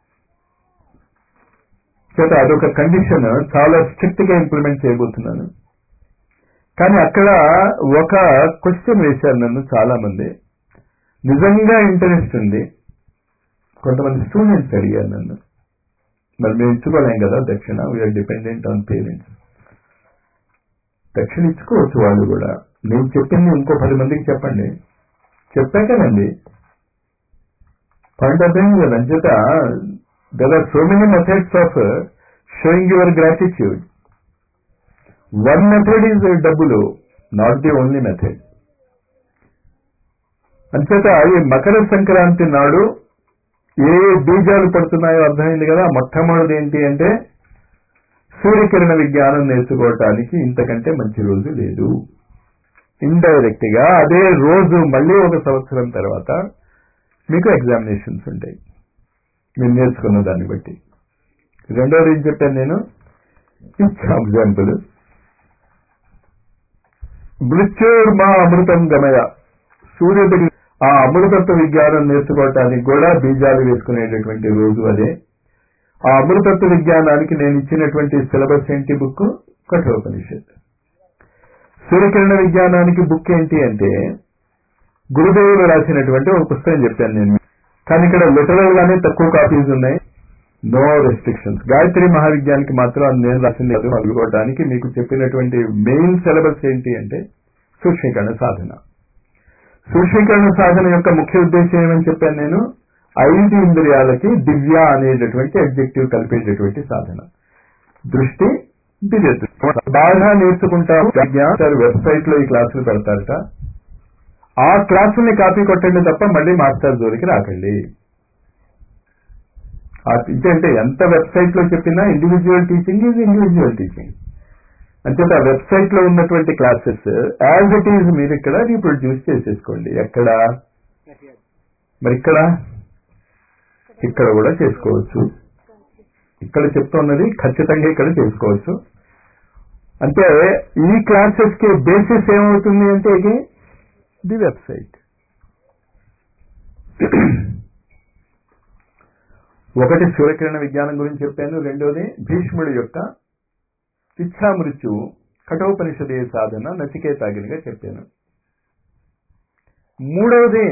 చేత అదొక కండిషన్ చాలా స్ట్రిక్ట్ గా ఇంప్లిమెంట్ చేయబోతున్నాను కానీ అక్కడ ఒక క్వశ్చన్ వేశారు నన్ను చాలా మంది నిజంగా ఇంట్రెస్ట్ ఉంది కొంతమంది స్టూడెంట్స్ అడిగారు నన్ను మరి మేము ఇచ్చుకోలేం కదా దక్షిణ వీఆర్ డిపెండెంట్ ఆన్ పేరెంట్స్ దక్షిణ ఇచ్చుకోవచ్చు వాళ్ళు కూడా నేను చెప్పింది ఇంకో పది మందికి చెప్పండి చెప్పాకనండి పాయింట్ ఆఫ్ కదా అంచేత there are so many methods of showing your gratitude one method is డబ్బులు నాట్ ది ఓన్లీ మెథడ్ అంచేత ఈ మకర సంక్రాంతి నాడు ఏ బీజాలు పడుతున్నాయో అర్థమైంది కదా మొట్టమొదటి ఏంటి అంటే సూర్యకిరణ విజ్ఞానం నేర్చుకోవటానికి ఇంతకంటే మంచి రోజు లేదు ఇండైరెక్ట్ గా అదే రోజు మళ్ళీ ఒక సంవత్సరం తర్వాత మీకు ఎగ్జామినేషన్స్ ఉంటాయి మీరు నేర్చుకున్న దాన్ని బట్టి రెండోది ఏం చెప్పాను నేను ఎగ్జాంపుల్ మృత్యుర్మా అమృతం గమయ సూర్యుడికి ఆ అమృతత్వ విజ్ఞానం నేర్చుకోవటానికి కూడా బీజాలు వేసుకునేటటువంటి రోజు అదే ఆ అమృతత్వ విజ్ఞానానికి నేను ఇచ్చినటువంటి సిలబస్ ఏంటి బుక్ కఠోపనిషత్ సూర్యకిరణ విజ్ఞానానికి బుక్ ఏంటి అంటే గురుదేవులు రాసినటువంటి ఒక పుస్తకం చెప్పాను నేను కానీ ఇక్కడ లిటరల్ గానే తక్కువ కాపీస్ ఉన్నాయి నో రెస్ట్రిక్షన్స్ గాయత్రి మహావిజ్ఞానికి మాత్రం నేను రాసింది చదువుకోవడానికి మీకు చెప్పినటువంటి మెయిన్ సిలబస్ ఏంటి అంటే సూక్ష్మీకరణ సాధన సూక్ష్మీకరణ సాధన యొక్క ముఖ్య ఉద్దేశం ఏమని చెప్పాను నేను ఐదు ఇంద్రియాలకి దివ్య అనేటటువంటి అబ్జెక్టివ్ కలిపేటటువంటి సాధన దృష్టి దివ్య దృష్టి బాగా నేర్చుకుంటారు వెబ్సైట్ లో ఈ క్లాసులు పెడతారట ఆ క్లాసుల్ని కాపీ కొట్టండి తప్ప మళ్ళీ మాస్టర్ జోలికి రాకండి ఇదంటే ఎంత వెబ్సైట్ లో చెప్పినా individual teaching is individual teaching అంచేత ఆ వెబ్సైట్ లో ఉన్నటువంటి క్లాసెస్ యాజ్ ఇట్ ఈజ్ మీరు ఇక్కడ రీప్రొడ్యూస్ చేసేసుకోండి ఎక్కడ మరి ఇక్కడ ఇక్కడ కూడా చేసుకోవచ్చు ఇక్కడ చెప్తున్నది ఖచ్చితంగా ఇక్కడ చేసుకోవచ్చు అంటే ఈ క్లాసెస్ కి బేసిస్ ఏమవుతుంది అంటే ఇది ది వెబ్సైట్ ఒకటి సూర్యకిరణ విజ్ఞానం గురించి చెప్పాను రెండోది భీష్ముడి యొక్క ఇచ్ఛామృత్యు కఠోపనిషదే సాధన నచికేతాగినిగా చెప్పాను మూడవది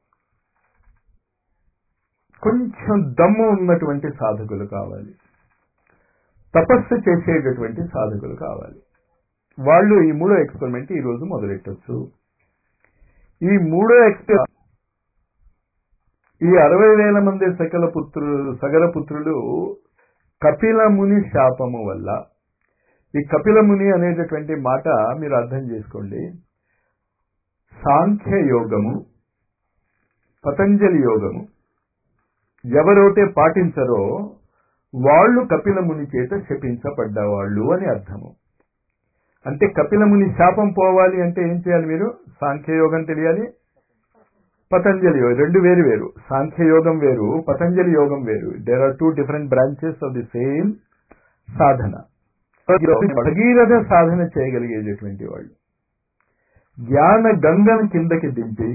కొంచెం దమ్ము ఉన్నటువంటి సాధకులు కావాలి తపస్సు చేసేటటువంటి సాధకులు కావాలి వాళ్ళు ఈ మూడో ఎక్స్పెరిమెంట్ ఈ రోజు మొదలెట్టచ్చు ఈ మూడో ఎక్స్పెరిమెంట్ ఈ అరవై వేల మంది సకల పుత్రులు సగల పుత్రులు కపిల ముని శాపము వల్ల ఈ కపిల ముని అనేటటువంటి మాట మీరు అర్థం చేసుకోండి సాంఖ్య యోగము పతంజలి యోగము ఎవరైతే పాటించరో వాళ్ళు కపిల ముని చేత శపించబడ్డవాళ్ళు అని అర్థము అంటే కపిల ముని శాపం పోవాలి అంటే ఏం చేయాలి మీరు సాంఖ్యయోగం తెలియాలి పతంజలి యోగం రెండు వేరు వేరు సాంఖ్యయోగం వేరు పతంజలి యోగం వేరు there are two different branches of the same sadhana Bhagiratha సాధన చేయగలిగేటటువంటి వాళ్ళు జ్ఞాన గంగను కిందకి దింపి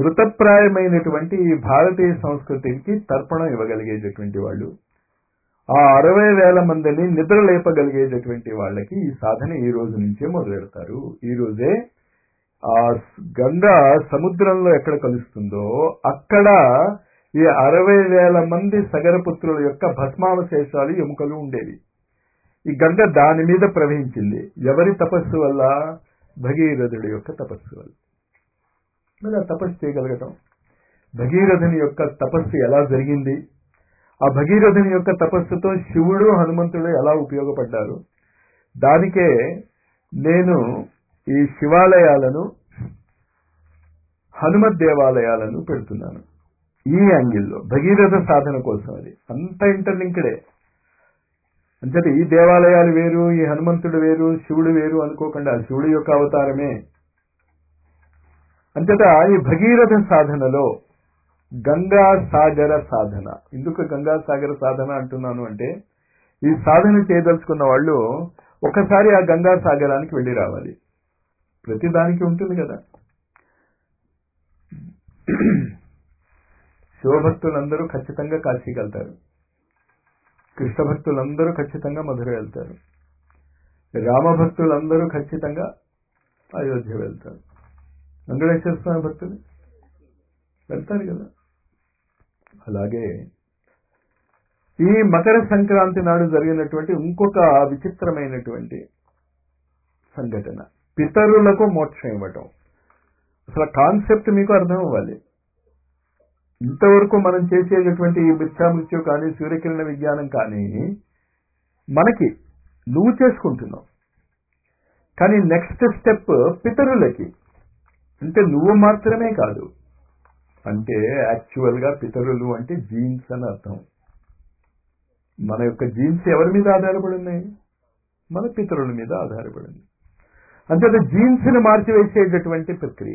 మృతప్రాయమైనటువంటి ఈ భారతీయ సంస్కృతికి తర్పణం ఇవ్వగలిగేటటువంటి వాళ్ళు ఆ అరవై వేల మందిని నిద్ర లేపగలిగేటటువంటి వాళ్ళకి ఈ సాధన ఈ రోజు నుంచే మొదలెడతారు ఈ రోజే ఆ గంగా సముద్రంలో ఎక్కడ కలుస్తుందో అక్కడ ఈ అరవై వేల మంది సగరపుత్రుల యొక్క భస్మావశేషాలు ఎముకలు ఉండేవి ఈ గంగ దాని మీద ప్రవహించింది ఎవరి తపస్సు వల్ల భగీరథుడి యొక్క తపస్సు వల్ల మరి ఆ తపస్సు చేయగలగటం భగీరథుని యొక్క తపస్సు ఎలా జరిగింది ఆ భగీరథుని యొక్క తపస్సుతో శివుడు హనుమంతుడు ఎలా ఉపయోగపడ్డారు దానికే నేను ఈ శివాలయాలను హనుమత్ దేవాలయాలను పెడుతున్నాను ఈ యాంగిల్లో భగీరథ సాధన కోసం అది అంత ఇంటర్లింక్డే అంచేత ఈ దేవాలయాలు వేరు ఈ హనుమంతుడు వేరు శివుడు వేరు అనుకోకుండా శివుడి యొక్క అవతారమే అంతటా ఈ భగీరథ సాధనలో గంగా సాగర సాధన ఎందుకు గంగా సాగర సాధన అంటున్నాను అంటే ఈ సాధన చేయదలుచుకున్న వాళ్ళు ఒకసారి ఆ గంగా సాగరానికి వెళ్ళి రావాలి ప్రతి దానికి ఉంటుంది కదా శివభక్తులందరూ ఖచ్చితంగా కాశీకి వెళ్తారు కృష్ణ భక్తులందరూ ఖచ్చితంగా మధుర వెళ్తారు రామభక్తులందరూ ఖచ్చితంగా అయోధ్య వెళ్తారు వెంకటేశ్వర స్వామి భక్తులు వెళ్తారు కదా అలాగే ఈ మకర సంక్రాంతి నాడు జరిగినటువంటి ఇంకొక విచిత్రమైనటువంటి సంఘటన పితరులకు మోక్షం ఇవ్వటం అసలు కాన్సెప్ట్ మీకు అర్థం అవ్వాలి ఇంతవరకు మనం చేసేటటువంటి ఈ మిథ్యామృత్యు కానీ సూర్యకిరణ విజ్ఞానం కానీ మనకి నువ్వు చేసుకుంటున్నావు కానీ నెక్స్ట్ స్టెప్ పితరులకి అంటే నువ్వు మాత్రమే కాదు అంటే యాక్చువల్ గా పితరులు అంటే జీన్స్ అని అర్థం మన యొక్క జీన్స్ ఎవరి మీద ఆధారపడి ఉన్నాయి మన పితరుల మీద ఆధారపడింది అంతేత జీన్స్ ని మార్చివేసేటటువంటి ప్రక్రియ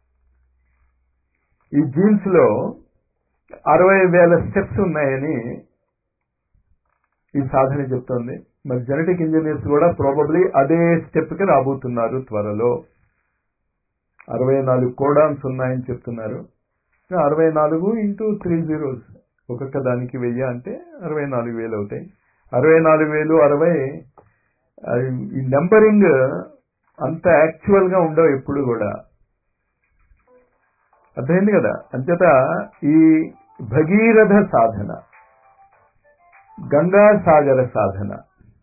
ఈ జీన్స్ లో అరవై వేల స్టెప్స్ ఉన్నాయని ఈ సాధన చెప్తోంది మరి జెనెటిక్ ఇంజనీర్స్ కూడా ప్రాబబ్లీ అదే స్టెప్ కి రాబోతున్నారు త్వరలో అరవై నాలుగు కోడాన్స్ ఉన్నాయని చెప్తున్నారు అరవై నాలుగు ఇంటూ త్రీ జీరోస్ ఒక్కొక్క దానికి వెయ్యి అంటే అరవై నాలుగు వేలు అవుతాయి అరవై నాలుగు వేలు అరవై ఈ నెంబరింగ్ అంత యాక్చువల్ గా ఉండవు ఎప్పుడు కూడా అర్థమైంది కదా అంచేత ఈ భగీరథ సాధన గంగా సాగర సాధన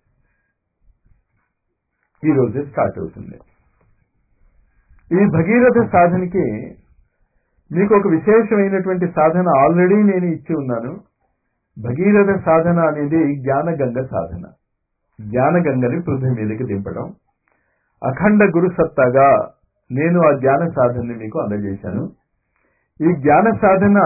ఈ రోజు స్టార్ట్ అవుతుంది ఈ భగీరథ సాధనకి మీకు ఒక విశేషమైనటువంటి సాధన ఆల్రెడీ నేను ఇచ్చి ఉన్నాను భగీరథ సాధన అనేది జ్ఞానగంగ సాధన జ్ఞానగంగని పృథ్వీ మీదకి దింపడం అఖండ గురు సత్తాగా నేను ఆ జ్ఞాన సాధనని మీకు అందజేశాను ఈ జ్ఞాన సాధన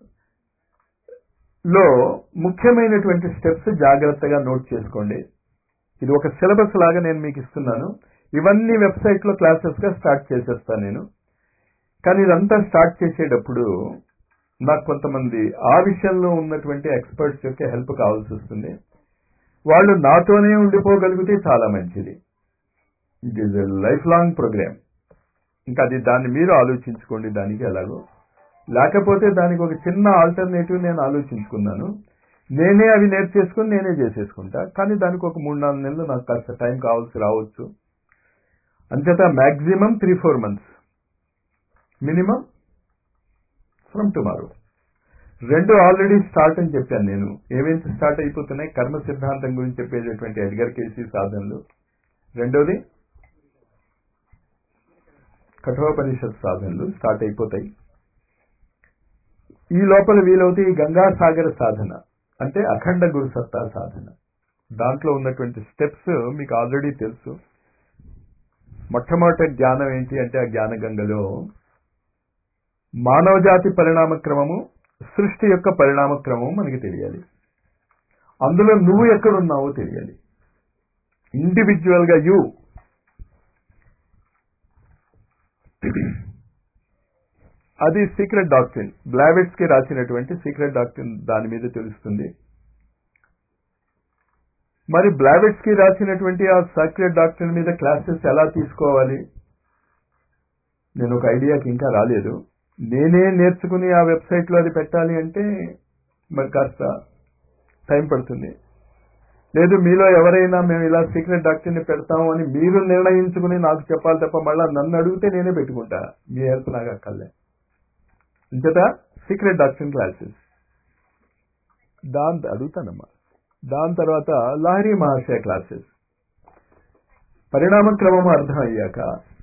లో ముఖ్యమైనటువంటి స్టెప్స్ జాగ్రత్తగా నోట్ చేసుకోండి ఇది ఒక సిలబస్ లాగా నేను మీకు ఇస్తున్నాను ఇవన్నీ వెబ్సైట్ లో క్లాసెస్ గా స్టార్ట్ చేసేస్తాను నేను కానీ ఇదంతా స్టార్ట్ చేసేటప్పుడు నాకు కొంతమంది ఆ విషయంలో ఉన్నటువంటి ఎక్స్పర్ట్స్ యొక్క హెల్ప్ కావాల్సి వస్తుంది వాళ్ళు నాతోనే ఉండిపోగలిగితే చాలా మంచిది it is life long program ఇంకా అది దాన్ని మీరు ఆలోచించుకోండి దానికి ఎలాగో లేకపోతే దానికి ఒక చిన్న ఆల్టర్నేటివ్ నేను ఆలోచించుకున్నాను నేనే అవి నేర్చేసుకుని నేనే చేసేసుకుంటా కానీ దానికి ఒక మూడు నాలుగు నెలలు నాకు కాస్త టైం కావాల్సి రావచ్చు అంచేత maximum three four months minimum from tomorrow రెండు ఆల్రెడీ స్టార్ట్ అని చెప్పాను నేను ఏమేమి స్టార్ట్ అయిపోతున్నాయి కర్మ సిద్ధాంతం గురించి చెప్పేటటువంటి ఎడ్గర్ కేసీ సాధనలు రెండోది కఠోపనిషత్ సాధనలు స్టార్ట్ అయిపోతాయి ఈ లోపల వీలవుతే ఈ గంగా సాగర సాధన అంటే అఖండ గురు సత్తా సాధన దాంట్లో ఉన్నటువంటి స్టెప్స్ మీకు ఆల్రెడీ తెలుసు మొట్టమొదటి జ్ఞానం ఏంటి అంటే ఆ జ్ఞాన గంగలో మానవ జాతి పరిణామ క్రమము సృష్టి యొక్క పరిణామ క్రమము మనకి తెలియాలి అందులో నువ్వు ఎక్కడున్నావో తెలియాలి ఇండివిజువల్ గా యూ అది సీక్రెట్ డాక్ట్రిన్ బ్లావెట్స్ కి రాసినటువంటి సీక్రెట్ డాక్ట్రిన్ దాని మీద తెలుస్తుంది మరి బ్లావెట్స్ కి రాసినటువంటి ఆ సీక్రెట్ డాక్ట్రిన్ మీద క్లాసెస్ ఎలా తీసుకోవాలి నేను ఒక ఐడియాకి ఇంకా రాలేదు నేనే నేర్చుకుని ఆ వెబ్సైట్ లో అది పెట్టాలి అంటే మరి కాస్త టైం పడుతుంది లేదు మీలో ఎవరైనా మేము ఇలా సీక్రెట్ డాక్టర్ని పెడతాము అని మీరు నిర్ణయించుకుని నాకు చెప్పాలి తప్ప మళ్ళీ నన్ను అడిగితే నేనే పెట్టుకుంటా మీ హెల్ప్ నాకు అక్కర్లే ఇంతట సీక్రెట్ డాక్టర్ క్లాసెస్ దాని అడుగుతానమ్మా దాని తర్వాత లహరి మహాశయ క్లాసెస్ పరిణామ క్రమం అర్థం అయ్యాక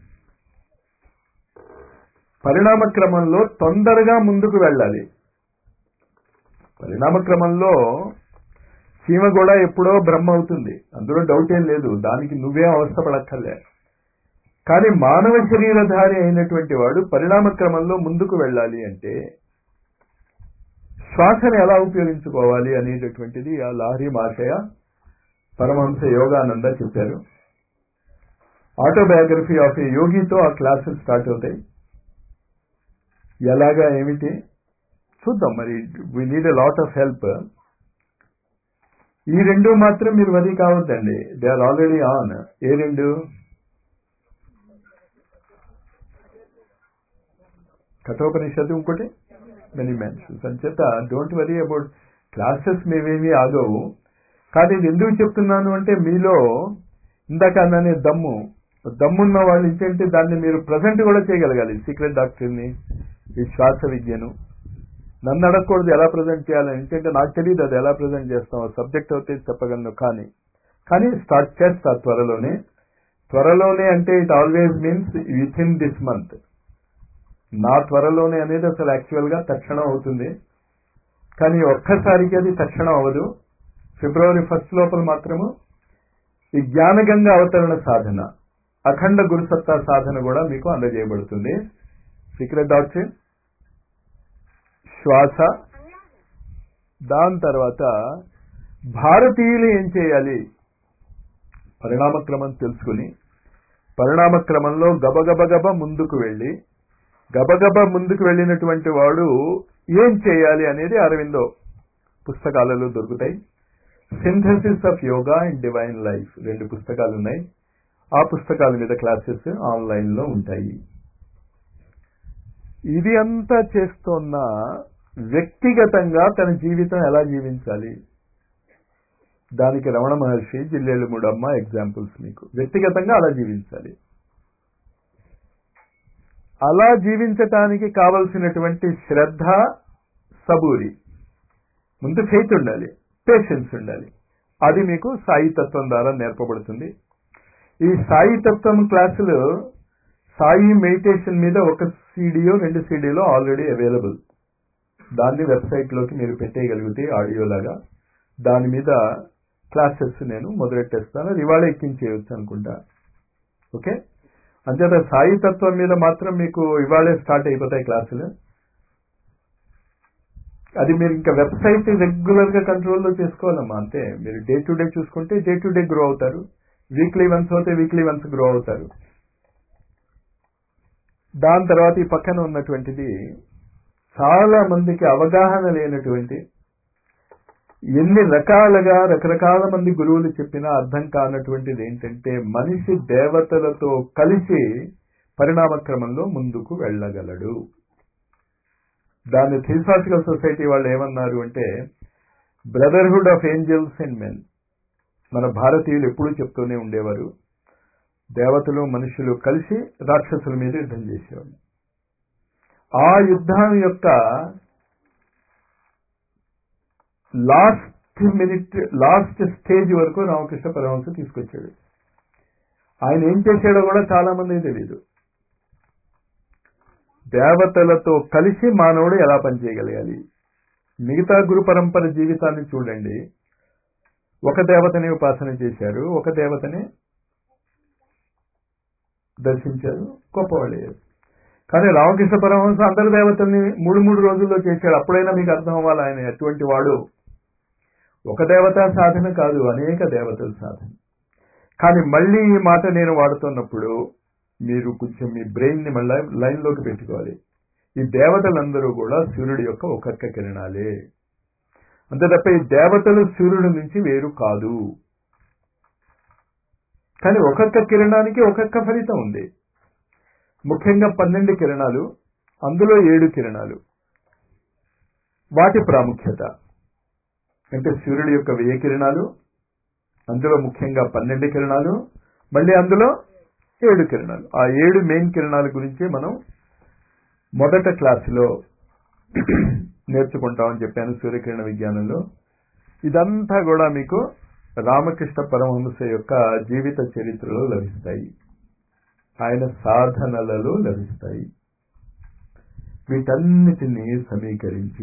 పరిణామ క్రమంలో తొందరగా ముందుకు వెళ్ళాలి పరిణామ క్రమంలో చీమ కూడా ఎప్పుడో బ్రహ్మ అవుతుంది అందులో డౌట్ ఏం లేదు దానికి నువ్వే అవస్థపడక్కర్లే కానీ మానవ శరీరధారి అయినటువంటి వాడు పరిణామ క్రమంలో ముందుకు వెళ్ళాలి అంటే శ్వాసను ఎలా ఉపయోగించుకోవాలి అనేటటువంటిది ఆ లాహరి మాషయ పరమహంస యోగానంద చెప్పారు ఆటోబయోగ్రఫీ ఆఫ్ ఏ యోగితో ఆ క్లాసెస్ స్టార్ట్ అవుతాయి ఎలాగా ఏమిటి చూద్దాం మరి we need a lot of help ఈ రెండు మాత్రం మీరు వది కావద్దండి దే ఆర్ ఆల్రెడీ ఆన్ ఏ రెండు కఠోపనిషత్తు ఇంకోటి మెనీ మెన్షన్స్ అంచేత డోంట్ వరీ అబౌట్ క్లాసెస్ మేమేమీ ఆగవు కానీ ఇది ఎందుకు చెప్తున్నాను అంటే మీలో ఇందాక అన్ననే దమ్ము దమ్మున్న వాళ్ళు ఏంటంటే దాన్ని మీరు ప్రజెంట్ కూడా చేయగలగాలి సీక్రెట్ డాక్టర్ని ఈ శ్వాస విద్యను నన్ను అడగకూడదు ఎలా ప్రజెంట్ చేయాలని ఎందుకంటే నాకు తెలియదు అది ఎలా ప్రజెంట్ చేస్తాం సబ్జెక్ట్ అయితే చెప్పగలను కానీ కానీ స్టార్ట్ చేస్తా త్వరలోనే త్వరలోనే అంటే it always means within this month నా త్వరలోనే అనేది అసలు యాక్చువల్ గా తక్షణం అవుతుంది కానీ ఒక్కసారికి అది తక్షణం అవ్వదు ఫిబ్రవరి ఫస్ట్ లోపల మాత్రము ఈ జ్ఞానగంగా అవతరణ సాధన అఖండ గురుసత్తా సాధన కూడా మీకు అందజేయబడుతుంది సీక్రెట్ డాక్టర్ శ్వాస దాని తర్వాత భారతీయులు ఏం చేయాలి పరిణామక్రమం తెలుసుకుని పరిణామక్రమంలో గబగబగబ ముందుకు వెళ్ళి గబగబ ముందుకు వెళ్ళినటువంటి వాడు ఏం చేయాలి అనేది అరవిందో పుస్తకాలలో దొరుకుతాయి synthesis of yoga and divine life రెండు పుస్తకాలు ఉన్నాయి ఆ పుస్తకాల మీద క్లాసెస్ ఆన్లైన్ లో ఉంటాయి ఇది అంతా చేస్తున్న వ్యక్తిగతంగా తన జీవితం ఎలా జీవించాలి దానికి రమణ మహర్షి జిల్లేలు మూడమ్మ ఎగ్జాంపుల్స్ మీకు వ్యక్తిగతంగా అలా జీవించాలి అలా జీవించటానికి కావలసినటువంటి శ్రద్ధ సబూరి ముందు ఫెయిత్ ఉండాలి పేషెన్స్ ఉండాలి అది మీకు సాయి తత్వం ద్వారా నేర్పబడుతుంది ఈ సాయి తత్వం క్లాసులు సాయి మెడిటేషన్ మీద ఒక సీడీయో రెండు సీడీలో ఆల్రెడీ అవైలబుల్ దాన్ని వెబ్సైట్ లోకి మీరు పెట్టేయగలిగితే ఆడియో లాగా దాని మీద క్లాసెస్ నేను మొదలెట్టేస్తాను అది ఇవాళ ఎక్కించేయచ్చు అనుకుంటా ఓకే అంచేత సాయి తత్వం మీద మాత్రం మీకు ఇవాళే స్టార్ట్ అయిపోతాయి క్లాసులు అది మీరు ఇంకా వెబ్సైట్ రెగ్యులర్ గా కంట్రోల్లో చేసుకోవాలమ్మా అంతే మీరు డే టు డే చూసుకుంటే డే టు డే గ్రో అవుతారు వీక్లీ వన్స్ అవుతే వీక్లీ వన్స్ గ్రో అవుతారు దాని తర్వాత ఈ పక్కన ఉన్నటువంటిది చాలా మందికి అవగాహన లేనటువంటి ఎన్ని రకాలుగా రకరకాల మంది గురువులు చెప్పినా అర్థం కానటువంటిది ఏంటంటే మనిషి దేవతలతో కలిసి పరిణామ క్రమంలో ముందుకు వెళ్ళగలడు దాన్ని థియోసాఫికల్ సొసైటీ వాళ్ళు ఏమన్నారు అంటే brotherhood of angels and men మన భారతీయులు ఎప్పుడూ చెప్తూనే ఉండేవారు దేవతలు మనుషులు కలిసి రాక్షసుల మీద యుద్ధం చేసేవాళ్ళు ఆ యుద్ధం యొక్క లాస్ట్ మినిట్ లాస్ట్ స్టేజ్ వరకు రామకృష్ణ పరమహంస తీసుకొచ్చాడు ఆయన ఏం చేశాడో కూడా చాలా మందికి తెలియదు దేవతలతో కలిసి మానవుడు ఎలా పనిచేయగలగాలి మిగతా గురు పరంపర జీవితాన్ని చూడండి ఒక దేవతని ఉపాసన చేశారు ఒక దేవతని దర్శించారు గొప్పవాళ్ళు కానీ రామకృష్ణ పరమహంస అందరి దేవతల్ని మూడు మూడు రోజుల్లో చేశాడు అప్పుడైనా మీకు అర్థం అవ్వాలి ఆయన ఎటువంటి వాడు ఒక దేవతా సాధన కాదు అనేక దేవతల సాధన కానీ మళ్ళీ ఈ మాట నేను వాడుతున్నప్పుడు మీరు కొంచెం మీ బ్రెయిన్ ని మళ్ళీ లైన్ లోకి పెట్టుకోవాలి ఈ దేవతలందరూ కూడా సూర్యుడి యొక్క ఒక్కొక్క కిరణాలే అంతే తప్ప ఈ దేవతలు సూర్యుడి నుంచి వేరు కాదు కానీ ఒక్కొక్క కిరణానికి ఒక్కొక్క ఫలితం ఉంది ముఖ్యంగా పన్నెండు కిరణాలు అందులో ఏడు కిరణాలు వాటి ప్రాముఖ్యత అంటే సూర్యుడి యొక్క వెయ్యి కిరణాలు అందులో ముఖ్యంగా పన్నెండు కిరణాలు మళ్ళీ అందులో ఏడు కిరణాలు ఆ ఏడు మెయిన్ కిరణాల గురించి మనం మొదట క్లాసులో నేర్చుకుంటామని చెప్పాను సూర్యకిరణ విజ్ఞానంలో ఇదంతా కూడా మీకు రామకృష్ణ పరమహంస యొక్క జీవిత చరిత్రలో లభిస్తాయి ఆయన సాధనలలో లభిస్తాయి వీటన్నిటినీ సమీకరించి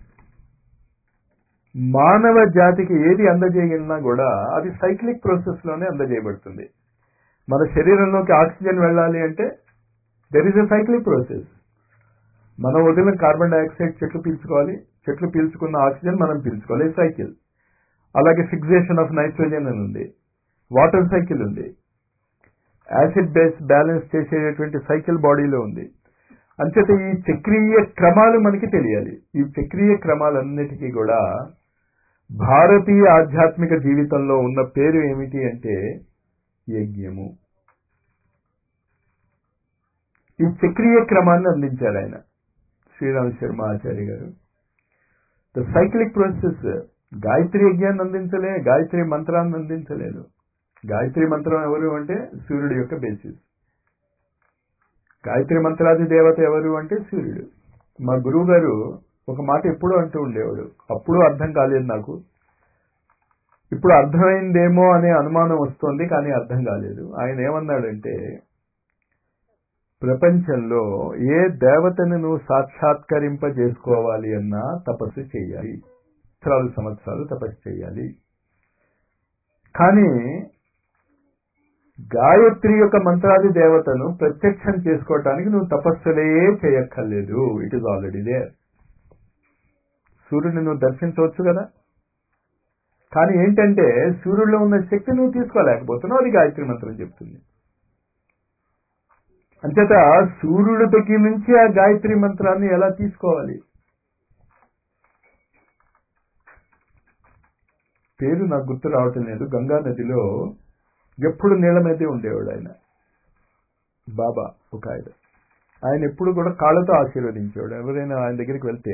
మానవ జాతికి ఏది అందజేయగలిగినా కూడా అది సైక్లిక్ ప్రాసెస్ లోనే అందజేయబడుతుంది మన శరీరంలోకి ఆక్సిజన్ వెళ్ళాలి అంటే there is a cyclic process మనం వదిలిన కార్బన్ డైఆక్సైడ్ చెట్లు పీల్చుకోవాలి చెట్లు పీల్చుకున్న ఆక్సిజన్ మనం పీల్చుకోవాలి సైకిల్ అలాగే ఫిక్సేషన్ ఆఫ్ నైట్రోజన్ అని ఉంది వాటర్ సైకిల్ ఉంది యాసిడ్ బేస్ బ్యాలెన్స్ చేసేటటువంటి సైకిల్ బాడీలో ఉంది అంచేత ఈ చక్రీయ క్రమాలు మనకి తెలియాలి ఈ చక్రీయ క్రమాలన్నిటికీ కూడా భారతీయ ఆధ్యాత్మిక జీవితంలో ఉన్న పేరు ఏమిటి అంటే యజ్ఞము ఈ చక్రీయ క్రమాన్ని అందించారు ఆయన శ్రీరామ్ శర్మ ఆచార్య గారు ద సైక్లిక్ ప్రాసెస్ గాయత్రి యజ్ఞాన్ని అందించలే గాయత్రి మంత్రాన్ని అందించలేదు గాయత్రి మంత్రం ఎవరు అంటే సూర్యుడి యొక్క బేసిస్ గాయత్రి మంత్రాది దేవత ఎవరు అంటే సూర్యుడు మా గురువు గారు ఒక మాట ఎప్పుడూ అంటూ ఉండేవాడు అప్పుడు అర్థం కాలేదు నాకు ఇప్పుడు అర్థమైందేమో అనే అనుమానం వస్తోంది కానీ అర్థం కాలేదు ఆయన ఏమన్నాడంటే ప్రపంచంలో ఏ దేవతను నువ్వు సాక్షాత్కరింపజేసుకోవాలి అన్నా తపస్సు చేయాలి సంవత్సరాలు సంవత్సరాలు తపస్సు చేయాలి కానీ గాయత్రి యొక్క మంత్రాది దేవతను ప్రత్యక్షం చేసుకోవటానికి నువ్వు తపస్సులే చేయక్కర్లేదు ఇట్ ఈస్ ఆల్రెడీ దేర్ సూర్యుడిని నువ్వు దర్శించవచ్చు కదా కానీ ఏంటంటే సూర్యుడిలో ఉన్న శక్తి నువ్వు తీసుకోలేకపోతున్నావు అది గాయత్రి మంత్రం చెప్తుంది అంచేత సూర్యుడి దగ్గర నుంచి ఆ గాయత్రి మంత్రాన్ని ఎలా తీసుకోవాలి పేరు నాకు గుర్తు రావటం లేదు గంగా నదిలో ఎప్పుడు నీళ్ల మీదే ఉండేవాడు ఆయన బాబా ఒక ఆయన ఆయన ఎప్పుడు కూడా కాళ్ళతో ఆశీర్వదించేవాడు ఎవరైనా ఆయన దగ్గరికి వెళ్తే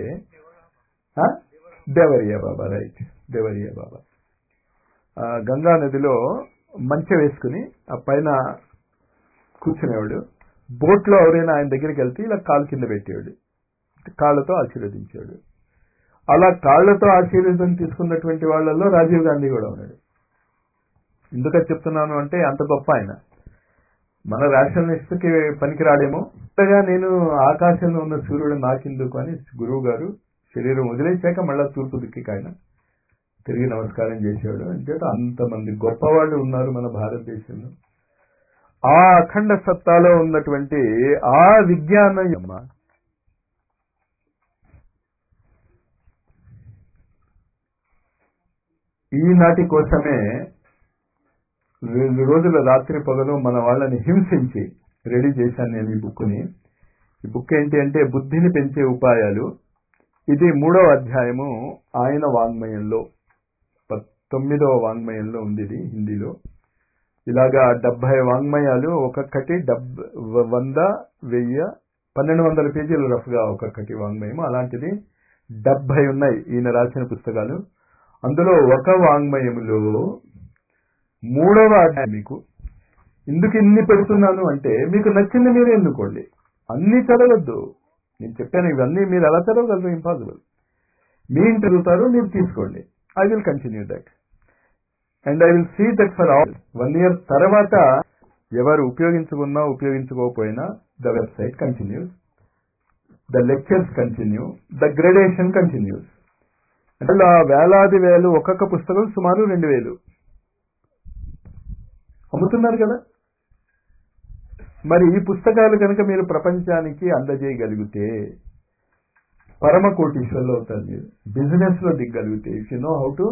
దేవరియా బాబా రైట్ దేవరియా బాబా గంగా నదిలో మంచె వేసుకుని ఆ పైన కూర్చునేవాడు బోట్లో ఎవరైనా ఆయన దగ్గరికి వెళ్తే ఇలా కాలు కింద పెట్టేవాడు కాళ్ళతో ఆశీర్వదించాడు అలా కాళ్లతో ఆశీర్వాదం తీసుకున్నటువంటి వాళ్ళల్లో రాజీవ్ గాంధీ కూడా ఉన్నాడు ఎందుకని చెప్తున్నాను అంటే అంత గొప్ప ఆయన మన రేషనలిస్ట్ కి పనికిరాడేమో అంతగా నేను ఆకాశంలో ఉన్న సూర్యుడు నాకెందుకు అని గురువు గారు శరీరం వదిలేశాక మళ్ళా తూర్పు దిక్కి ఆయన తిరిగి నమస్కారం చేసేవాడు అంచేత అంతమంది గొప్పవాళ్ళు ఉన్నారు మన భారతదేశంలో ఆ అఖండ సత్తాలో ఉన్నటువంటి ఆ విజ్ఞానం అమ్మా ఈనాటి కోసమే రెండు రోజుల రాత్రి పగలు మన వాళ్ళని హింసించి రెడీ చేశాను నేను ఈ బుక్ని ఈ బుక్ ఏంటి అంటే బుద్ధిని పెంచే ఉపాయాలు ఇది మూడవ అధ్యాయము ఆయన వాంగ్మయంలో తొమ్మిదవ వాంగ్మయంలో ఉంది ఇది హిందీలో ఇలాగా డెబ్బై వాంగ్మయాలు ఒక్కొక్కటి డెబ్ వంద వెయ్యి పన్నెండు వందల పేజీలు రఫ్గా ఒక్కొక్కటి వాంగ్మయం అలాంటిది డెబ్బై ఉన్నాయి ఈయన రాసిన పుస్తకాలు అందులో ఒక వాంగ్మయములో మూడవ అధ్యాయం మీకు ఎందుకు ఇన్ని పెడుతున్నాను అంటే మీకు నచ్చింది మీరు ఎన్నుకోండి అన్ని చదవద్దు నేను చెప్పాను ఇవన్నీ మీరు ఎలా చదవగలరు ఇంపాసిబుల్ మీ ఇంటి చదువుతారు మీరు తీసుకోండి I will continue that and I will see that for all one year తర్వాత ఎవరు ఉపయోగించుకున్నా ఉపయోగించుకోకపోయినా the website continues the lectures continue the gradation continues అంటే వేలాది వేలు ఒక్కొక్క పుస్తకం సుమారు రెండు వేలు అమ్ముతున్నారు కదా మరి ఈ పుస్తకాలు కనుక మీరు ప్రపంచానికి అందజేయగలిగితే పరమ కోటీశ్వర్లు అవుతారు మీరు బిజినెస్ లో దిగ్గలిగితే if you know how to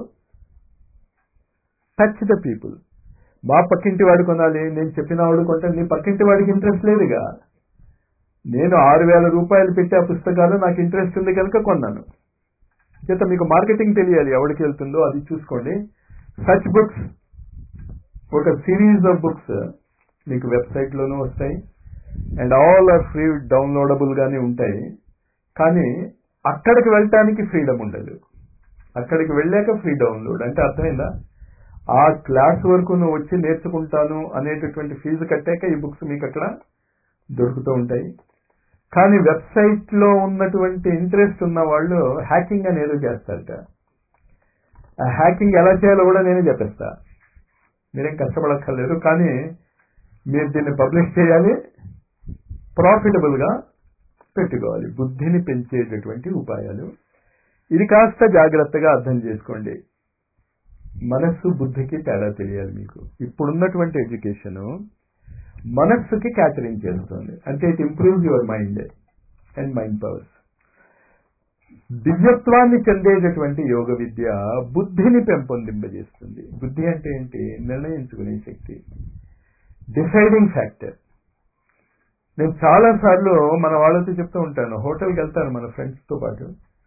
touch the people మా పక్కింటి వాడు కొనాలి నేను చెప్పిన వాడు కొంటే నీ పక్కింటి వాడికి ఇంట్రెస్ట్ లేదుగా నేను ఆరు వేల రూపాయలు పెట్టి ఆ పుస్తకాలు నాకు ఇంట్రెస్ట్ ఉంది కనుక కొన్నాను చేత మీకు మార్కెటింగ్ తెలియాలి ఎవరికి వెళ్తుందో అది చూసుకోండి సచ్ బుక్స్ ఒక సిరీస్ ఆఫ్ బుక్స్ మీకు వెబ్సైట్ లోనూ వస్తాయి and all are free downloadable గానే ఉంటాయి కానీ అక్కడికి వెళ్ళటానికి ఫ్రీడమ్ ఉండదు అక్కడికి వెళ్ళాక ఫ్రీ డౌన్లోడ్ అంటే అర్థమైందా ఆ క్లాస్ వరకు నువ్వు వచ్చి నేర్చుకుంటాను అనేటటువంటి ఫీజు కట్టాక ఈ బుక్స్ మీకు అక్కడ దొరుకుతూ ఉంటాయి కానీ వెబ్సైట్ లో ఉన్నటువంటి ఇంట్రెస్ట్ ఉన్న వాళ్ళు హ్యాకింగ్ అని ఏదో చేస్తారట ఆ హ్యాకింగ్ ఎలా చేయాలో కూడా నేనే చెప్పేస్తా మీరేం కష్టపడక్కర్లేదు కానీ మీరు దీన్ని పబ్లిష్ చేయాలి ప్రాఫిటబుల్ గా పెట్టుకోవాలి బుద్ధిని పెంచేటటువంటి ఉపాయాలు ఇది కాస్త జాగ్రత్తగా అర్థం చేసుకోండి మనస్సు బుద్ధికి తేడా తెలియాలి మీకు ఇప్పుడున్నటువంటి ఎడ్యుకేషన్ మనస్సుకి క్యాటరింగ్ చేస్తుంది అంటే it improves your mind and mind powers దివ్యత్వాన్ని చెందేటటువంటి యోగ విద్య బుద్ధిని పెంపొందింపజేస్తుంది బుద్ధి అంటే ఏంటి నిర్ణయించుకునే శక్తి డిసైడింగ్ ఫ్యాక్టర్ నేను చాలా సార్లు మన వాళ్ళతో చెప్తూ ఉంటాను హోటల్కి వెళ్తాను మన ఫ్రెండ్స్ తో పాటు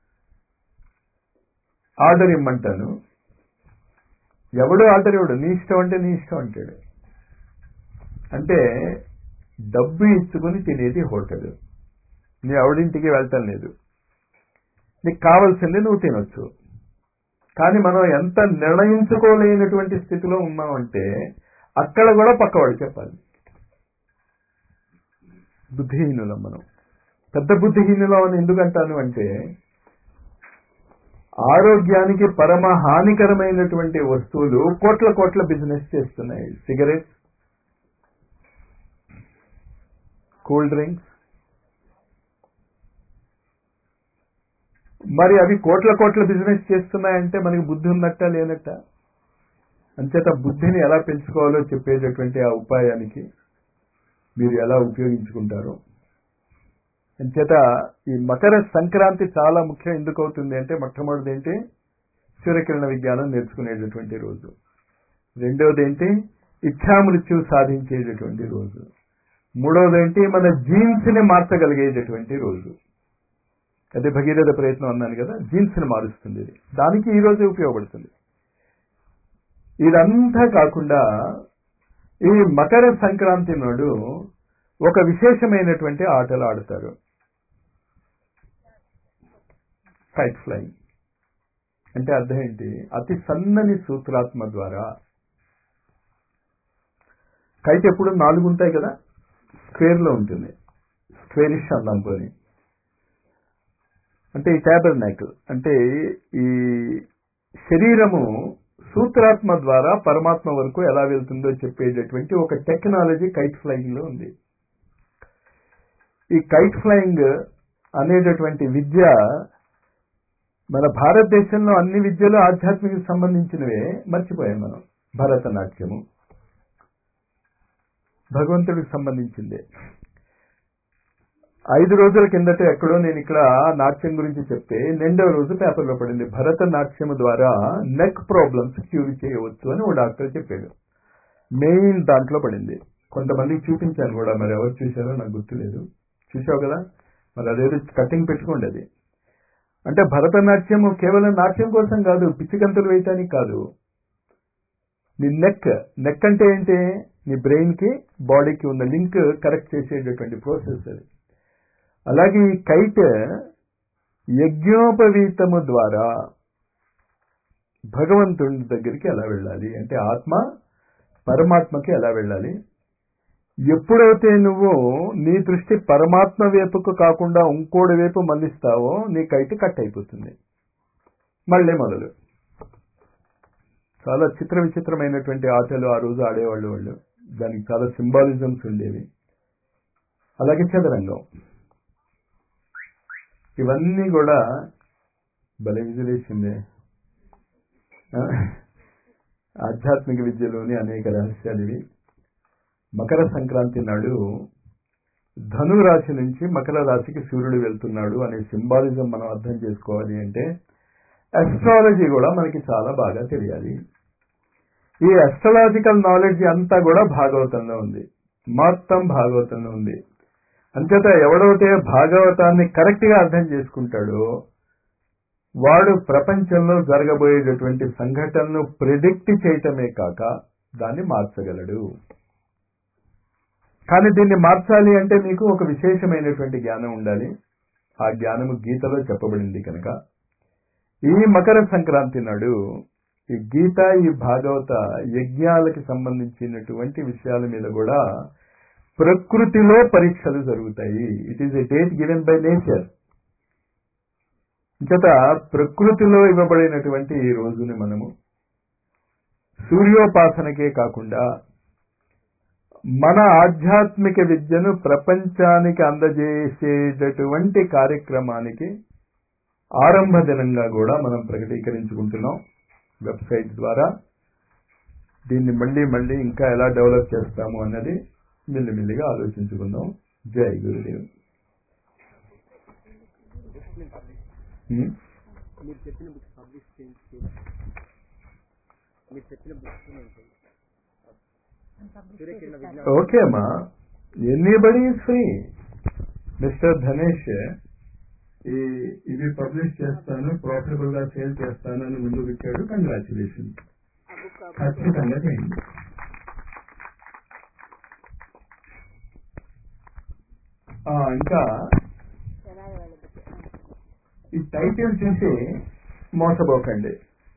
ఆర్డర్ ఇమ్మంటాను ఎవడు ఆర్డర్ ఇవ్వడు నీ ఇష్టం అంటే నీ ఇష్టం అంటాడు అంటే డబ్బు ఇచ్చుకుని తినేది హోటల్ నీ ఎవడింటికి వెళ్తాం లేదు నీకు కావాల్సింది నువ్వు తినొచ్చు కానీ మనం ఎంత నిర్ణయించుకోలేనటువంటి స్థితిలో ఉన్నామంటే అక్కడ కూడా పక్కవాడు చెప్పాలి బుద్ధిహీనులం మనం పెద్ద బుద్ధిహీనులం అని ఎందుకంటాను అంటే ఆరోగ్యానికి పరమ హానికరమైనటువంటి వస్తువులు కోట్ల కోట్ల బిజినెస్ చేస్తున్నాయి సిగరెట్ కూల్ డ్రింక్స్ మరి అవి కోట్ల కోట్ల బిజినెస్ చేస్తున్నాయంటే మనకి బుద్ధి ఉన్నట్ట లేనట్ట అంచేత బుద్ధిని ఎలా పెంచుకోవాలో చెప్పేటటువంటి ఆ ఉపాయానికి మీరు ఎలా ఉపయోగించుకుంటారో అంచేత ఈ మకర సంక్రాంతి చాలా ముఖ్యం ఎందుకు అవుతుంది అంటే మొట్టమొదటిది ఏంటి సూర్యకిరణ విజ్ఞానం నేర్చుకునేటటువంటి రోజు రెండవది ఏంటి ఇచ్ఛామృత్యు సాధించేటటువంటి రోజు మూడవది ఏంటి మన జీన్స్ ని మార్చగలిగేటటువంటి రోజు అదే భగీరథ ప్రయత్నం అన్నాను కదా జీన్స్ ని మారుస్తుంది ఇది దానికి ఈ రోజే ఉపయోగపడుతుంది ఇదంతా కాకుండా ఈ మకర సంక్రాంతి నాడు ఒక విశేషమైనటువంటి ఆటలు ఆడతారు కైట్ ఫ్లైంగ్ అంటే అర్థం ఏంటి అతి సన్నని సూత్రాత్మ ద్వారా కైట్ ఎప్పుడు నాలుగు ఉంటాయి కదా స్క్వేర్ లో ఉంటుంది స్క్వేరిష్ అన్నాం పోని అంటే ఈ ట్యాబర్ నాయకులు అంటే ఈ శరీరము సూత్రాత్మ ద్వారా పరమాత్మ వరకు ఎలా వెళ్తుందో చెప్పేటటువంటి ఒక టెక్నాలజీ కైట్ ఫ్లయింగ్ లో ఉంది ఈ కైట్ ఫ్లయింగ్ అనేటటువంటి విద్య మన భారతదేశంలో అన్ని విద్యలు ఆధ్యాత్మిక సంబంధించినవే మర్చిపోయాం మనం భరతనాట్యము భగవంతుడికి సంబంధించిందే ఐదు రోజుల కిందట ఎక్కడో నేను ఇక్కడ నాట్యం గురించి చెప్తే రెండవ రోజు పేపర్లో పడింది భరతనాట్యం ద్వారా నెక్ ప్రాబ్లమ్స్ క్యూర్ చేయవచ్చు అని ఓ డాక్టర్ చెప్పాడు మెయిన్ దాంట్లో పడింది కొంతమందికి చూపించాను కూడా మరి ఎవరు చూశారో నాకు గుర్తులేదు చూసావు కదా మరి అదేదో కటింగ్ పెట్టుకోండి అది అంటే భరతనాట్యము కేవలం నాట్యం కోసం కాదు పిచ్చికంతులు వేయటానికి కాదు నీ నెక్ నెక్ అంటే ఏంటి నీ బ్రెయిన్ కి బాడీకి ఉన్న లింక్ కరెక్ట్ చేసేటటువంటి ప్రాసెస్ అది అలాగే ఈ కైట్ యజ్ఞోపవీతము ద్వారా భగవంతుడి దగ్గరికి ఎలా వెళ్ళాలి అంటే ఆత్మ పరమాత్మకి ఎలా వెళ్ళాలి ఎప్పుడైతే నువ్వు నీ దృష్టి పరమాత్మ వైపుకు కాకుండా ఇంకోటి వైపు మళ్ళిస్తావో నీ కైట్ కట్ అయిపోతుంది మళ్ళీ మొదలు చాలా చిత్ర విచిత్రమైనటువంటి ఆటలు ఆ రోజు ఆడేవాళ్ళు వాళ్ళు దానికి చాలా సింబాలిజమ్స్ ఉండేవి అలాగే చదరంగం ఇవన్నీ కూడా భలే విజులేసిందే ఆధ్యాత్మిక విద్యలోని అనేక రహస్యాలు ఇవి మకర సంక్రాంతి నాడు ధను రాశి నుంచి మకర రాశికి సూర్యుడు వెళ్తున్నాడు అనే సింబాలిజం మనం అర్థం చేసుకోవాలి అంటే అస్ట్రాలజీ కూడా మనకి చాలా బాగా తెలియాలి ఈ అస్ట్రాలజికల్ నాలెడ్జ్ అంతా కూడా భాగవతంలో ఉంది మొత్తం భాగవతంలో ఉంది అంచేత ఎవడైతే భాగవతాన్ని కరెక్ట్ గా అర్థం చేసుకుంటాడో వాడు ప్రపంచంలో జరగబోయేటటువంటి సంఘటనను ప్రిడిక్ట్ చేయటమే కాక దాన్ని మార్చగలడు కానీ దీన్ని మార్చాలి అంటే మీకు ఒక విశేషమైనటువంటి జ్ఞానం ఉండాలి ఆ జ్ఞానము గీతలో చెప్పబడింది కనుక ఈ మకర సంక్రాంతి నాడు ఈ గీత ఈ భాగవత యజ్ఞాలకి సంబంధించినటువంటి విషయాల మీద కూడా ప్రకృతిలో పరీక్షలు జరుగుతాయి it is a date given by nature చేత ప్రకృతిలో ఇవ్వబడినటువంటి ఈ రోజుని మనము సూర్యోపాసనకే కాకుండా మన ఆధ్యాత్మిక విద్యను ప్రపంచానికి అందజేసేటటువంటి కార్యక్రమానికి ఆరంభ దినంగా కూడా మనం ప్రకటీకరించుకుంటున్నాం వెబ్సైట్ ద్వారా దీన్ని మళ్ళీ మళ్ళీ ఇంకా ఎలా డెవలప్ చేస్తాము అన్నది మెల్లిమెల్లిగా ఆలోచించుకుందాం జై గురుదేవ్ హ్మ్? మీరు చెప్పిన బుక్స్ పబ్లిష్ చేయించి మీరు చెప్పిన బుక్స్ నేను చేయించాను. సూర్యకిరణ విజ్ఞానం ఓకే అమ్మా ఎనీబడి ఫ్రీ మిస్టర్ ధనేష్ ఈ ఇవి పబ్లిష్ చేస్తాను ప్రాఫిటబుల్ గా సేల్ చేస్తాను అని ముందు పెట్టాడు కంగ్రాచులేషన్ ఖచ్చితంగా చేయండి ఆ, ఇంకా ఈ టైటిల్ చూసి మోసపోకండి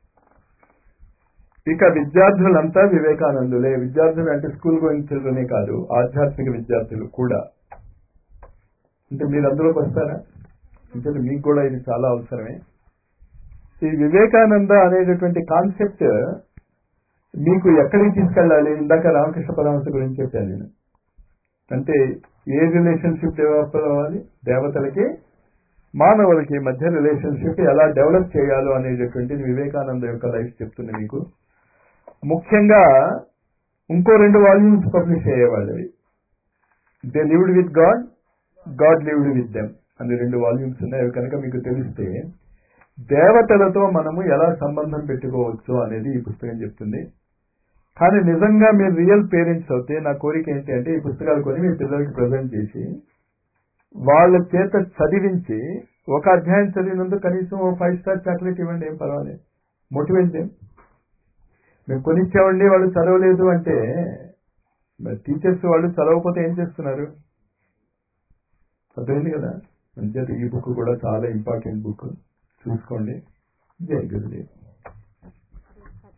ఇక విద్యార్థులంతా వివేకానందులే విద్యార్థులు అంటే స్కూల్ గోయింగ్ చిల్డ్రనే కాదు ఆధ్యాత్మిక విద్యార్థులు కూడా అంటే మీరు అందులోకి వస్తారా అంటే మీకు కూడా ఇది చాలా అవసరమే ఈ వివేకానంద అనేటటువంటి కాన్సెప్ట్ మీకు ఎక్కడికి తీసుకెళ్ళాలి ఇందాక రామకృష్ణ పరమహంస గురించి చెప్పాను నేను అంటే ఏ రిలేషన్షిప్ డెవలప్ అవ్వాలి దేవతలకి మానవులకి మధ్య రిలేషన్షిప్ ఎలా డెవలప్ చేయాలో అనేటటువంటిది వివేకానంద యొక్క లైఫ్ చెప్తుంది మీకు ముఖ్యంగా ఇంకో రెండు వాల్యూమ్స్ పబ్లిష్ అయ్యేవాళ్ళు they lived with God God lived with them అని రెండు వాల్యూమ్స్ ఉన్నాయి అవి కనుక మీకు తెలిస్తే దేవతలతో మనము ఎలా సంబంధం పెట్టుకోవచ్చు అనేది ఈ పుస్తకం చెప్తుంది కానీ నిజంగా మీరు రియల్ పేరెంట్స్ అవుతే నా కోరిక ఏంటి అంటే ఈ పుస్తకాలు కొని మీ పిల్లలకి ప్రజెంట్ చేసి వాళ్ళ చేత చదివించి ఒక అధ్యాయం చదివినందుకు కనీసం ఓ ఫైవ్ స్టార్ చాక్లెట్ ఇవ్వండి ఏం పర్వాలేదు మోటివేట్ చేయండి మేము కొనిచ్చామండి వాళ్ళు చదవలేదు అంటే మరి టీచర్స్ వాళ్ళు చదవకపోతే ఏం చేస్తున్నారు అర్థమైంది కదా అంచేత ఈ బుక్ కూడా చాలా ఇంపార్టెంట్ బుక్ చూసుకోండి జై గురుదేవ్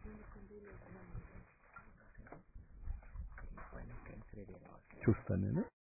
చూస్తాను నేను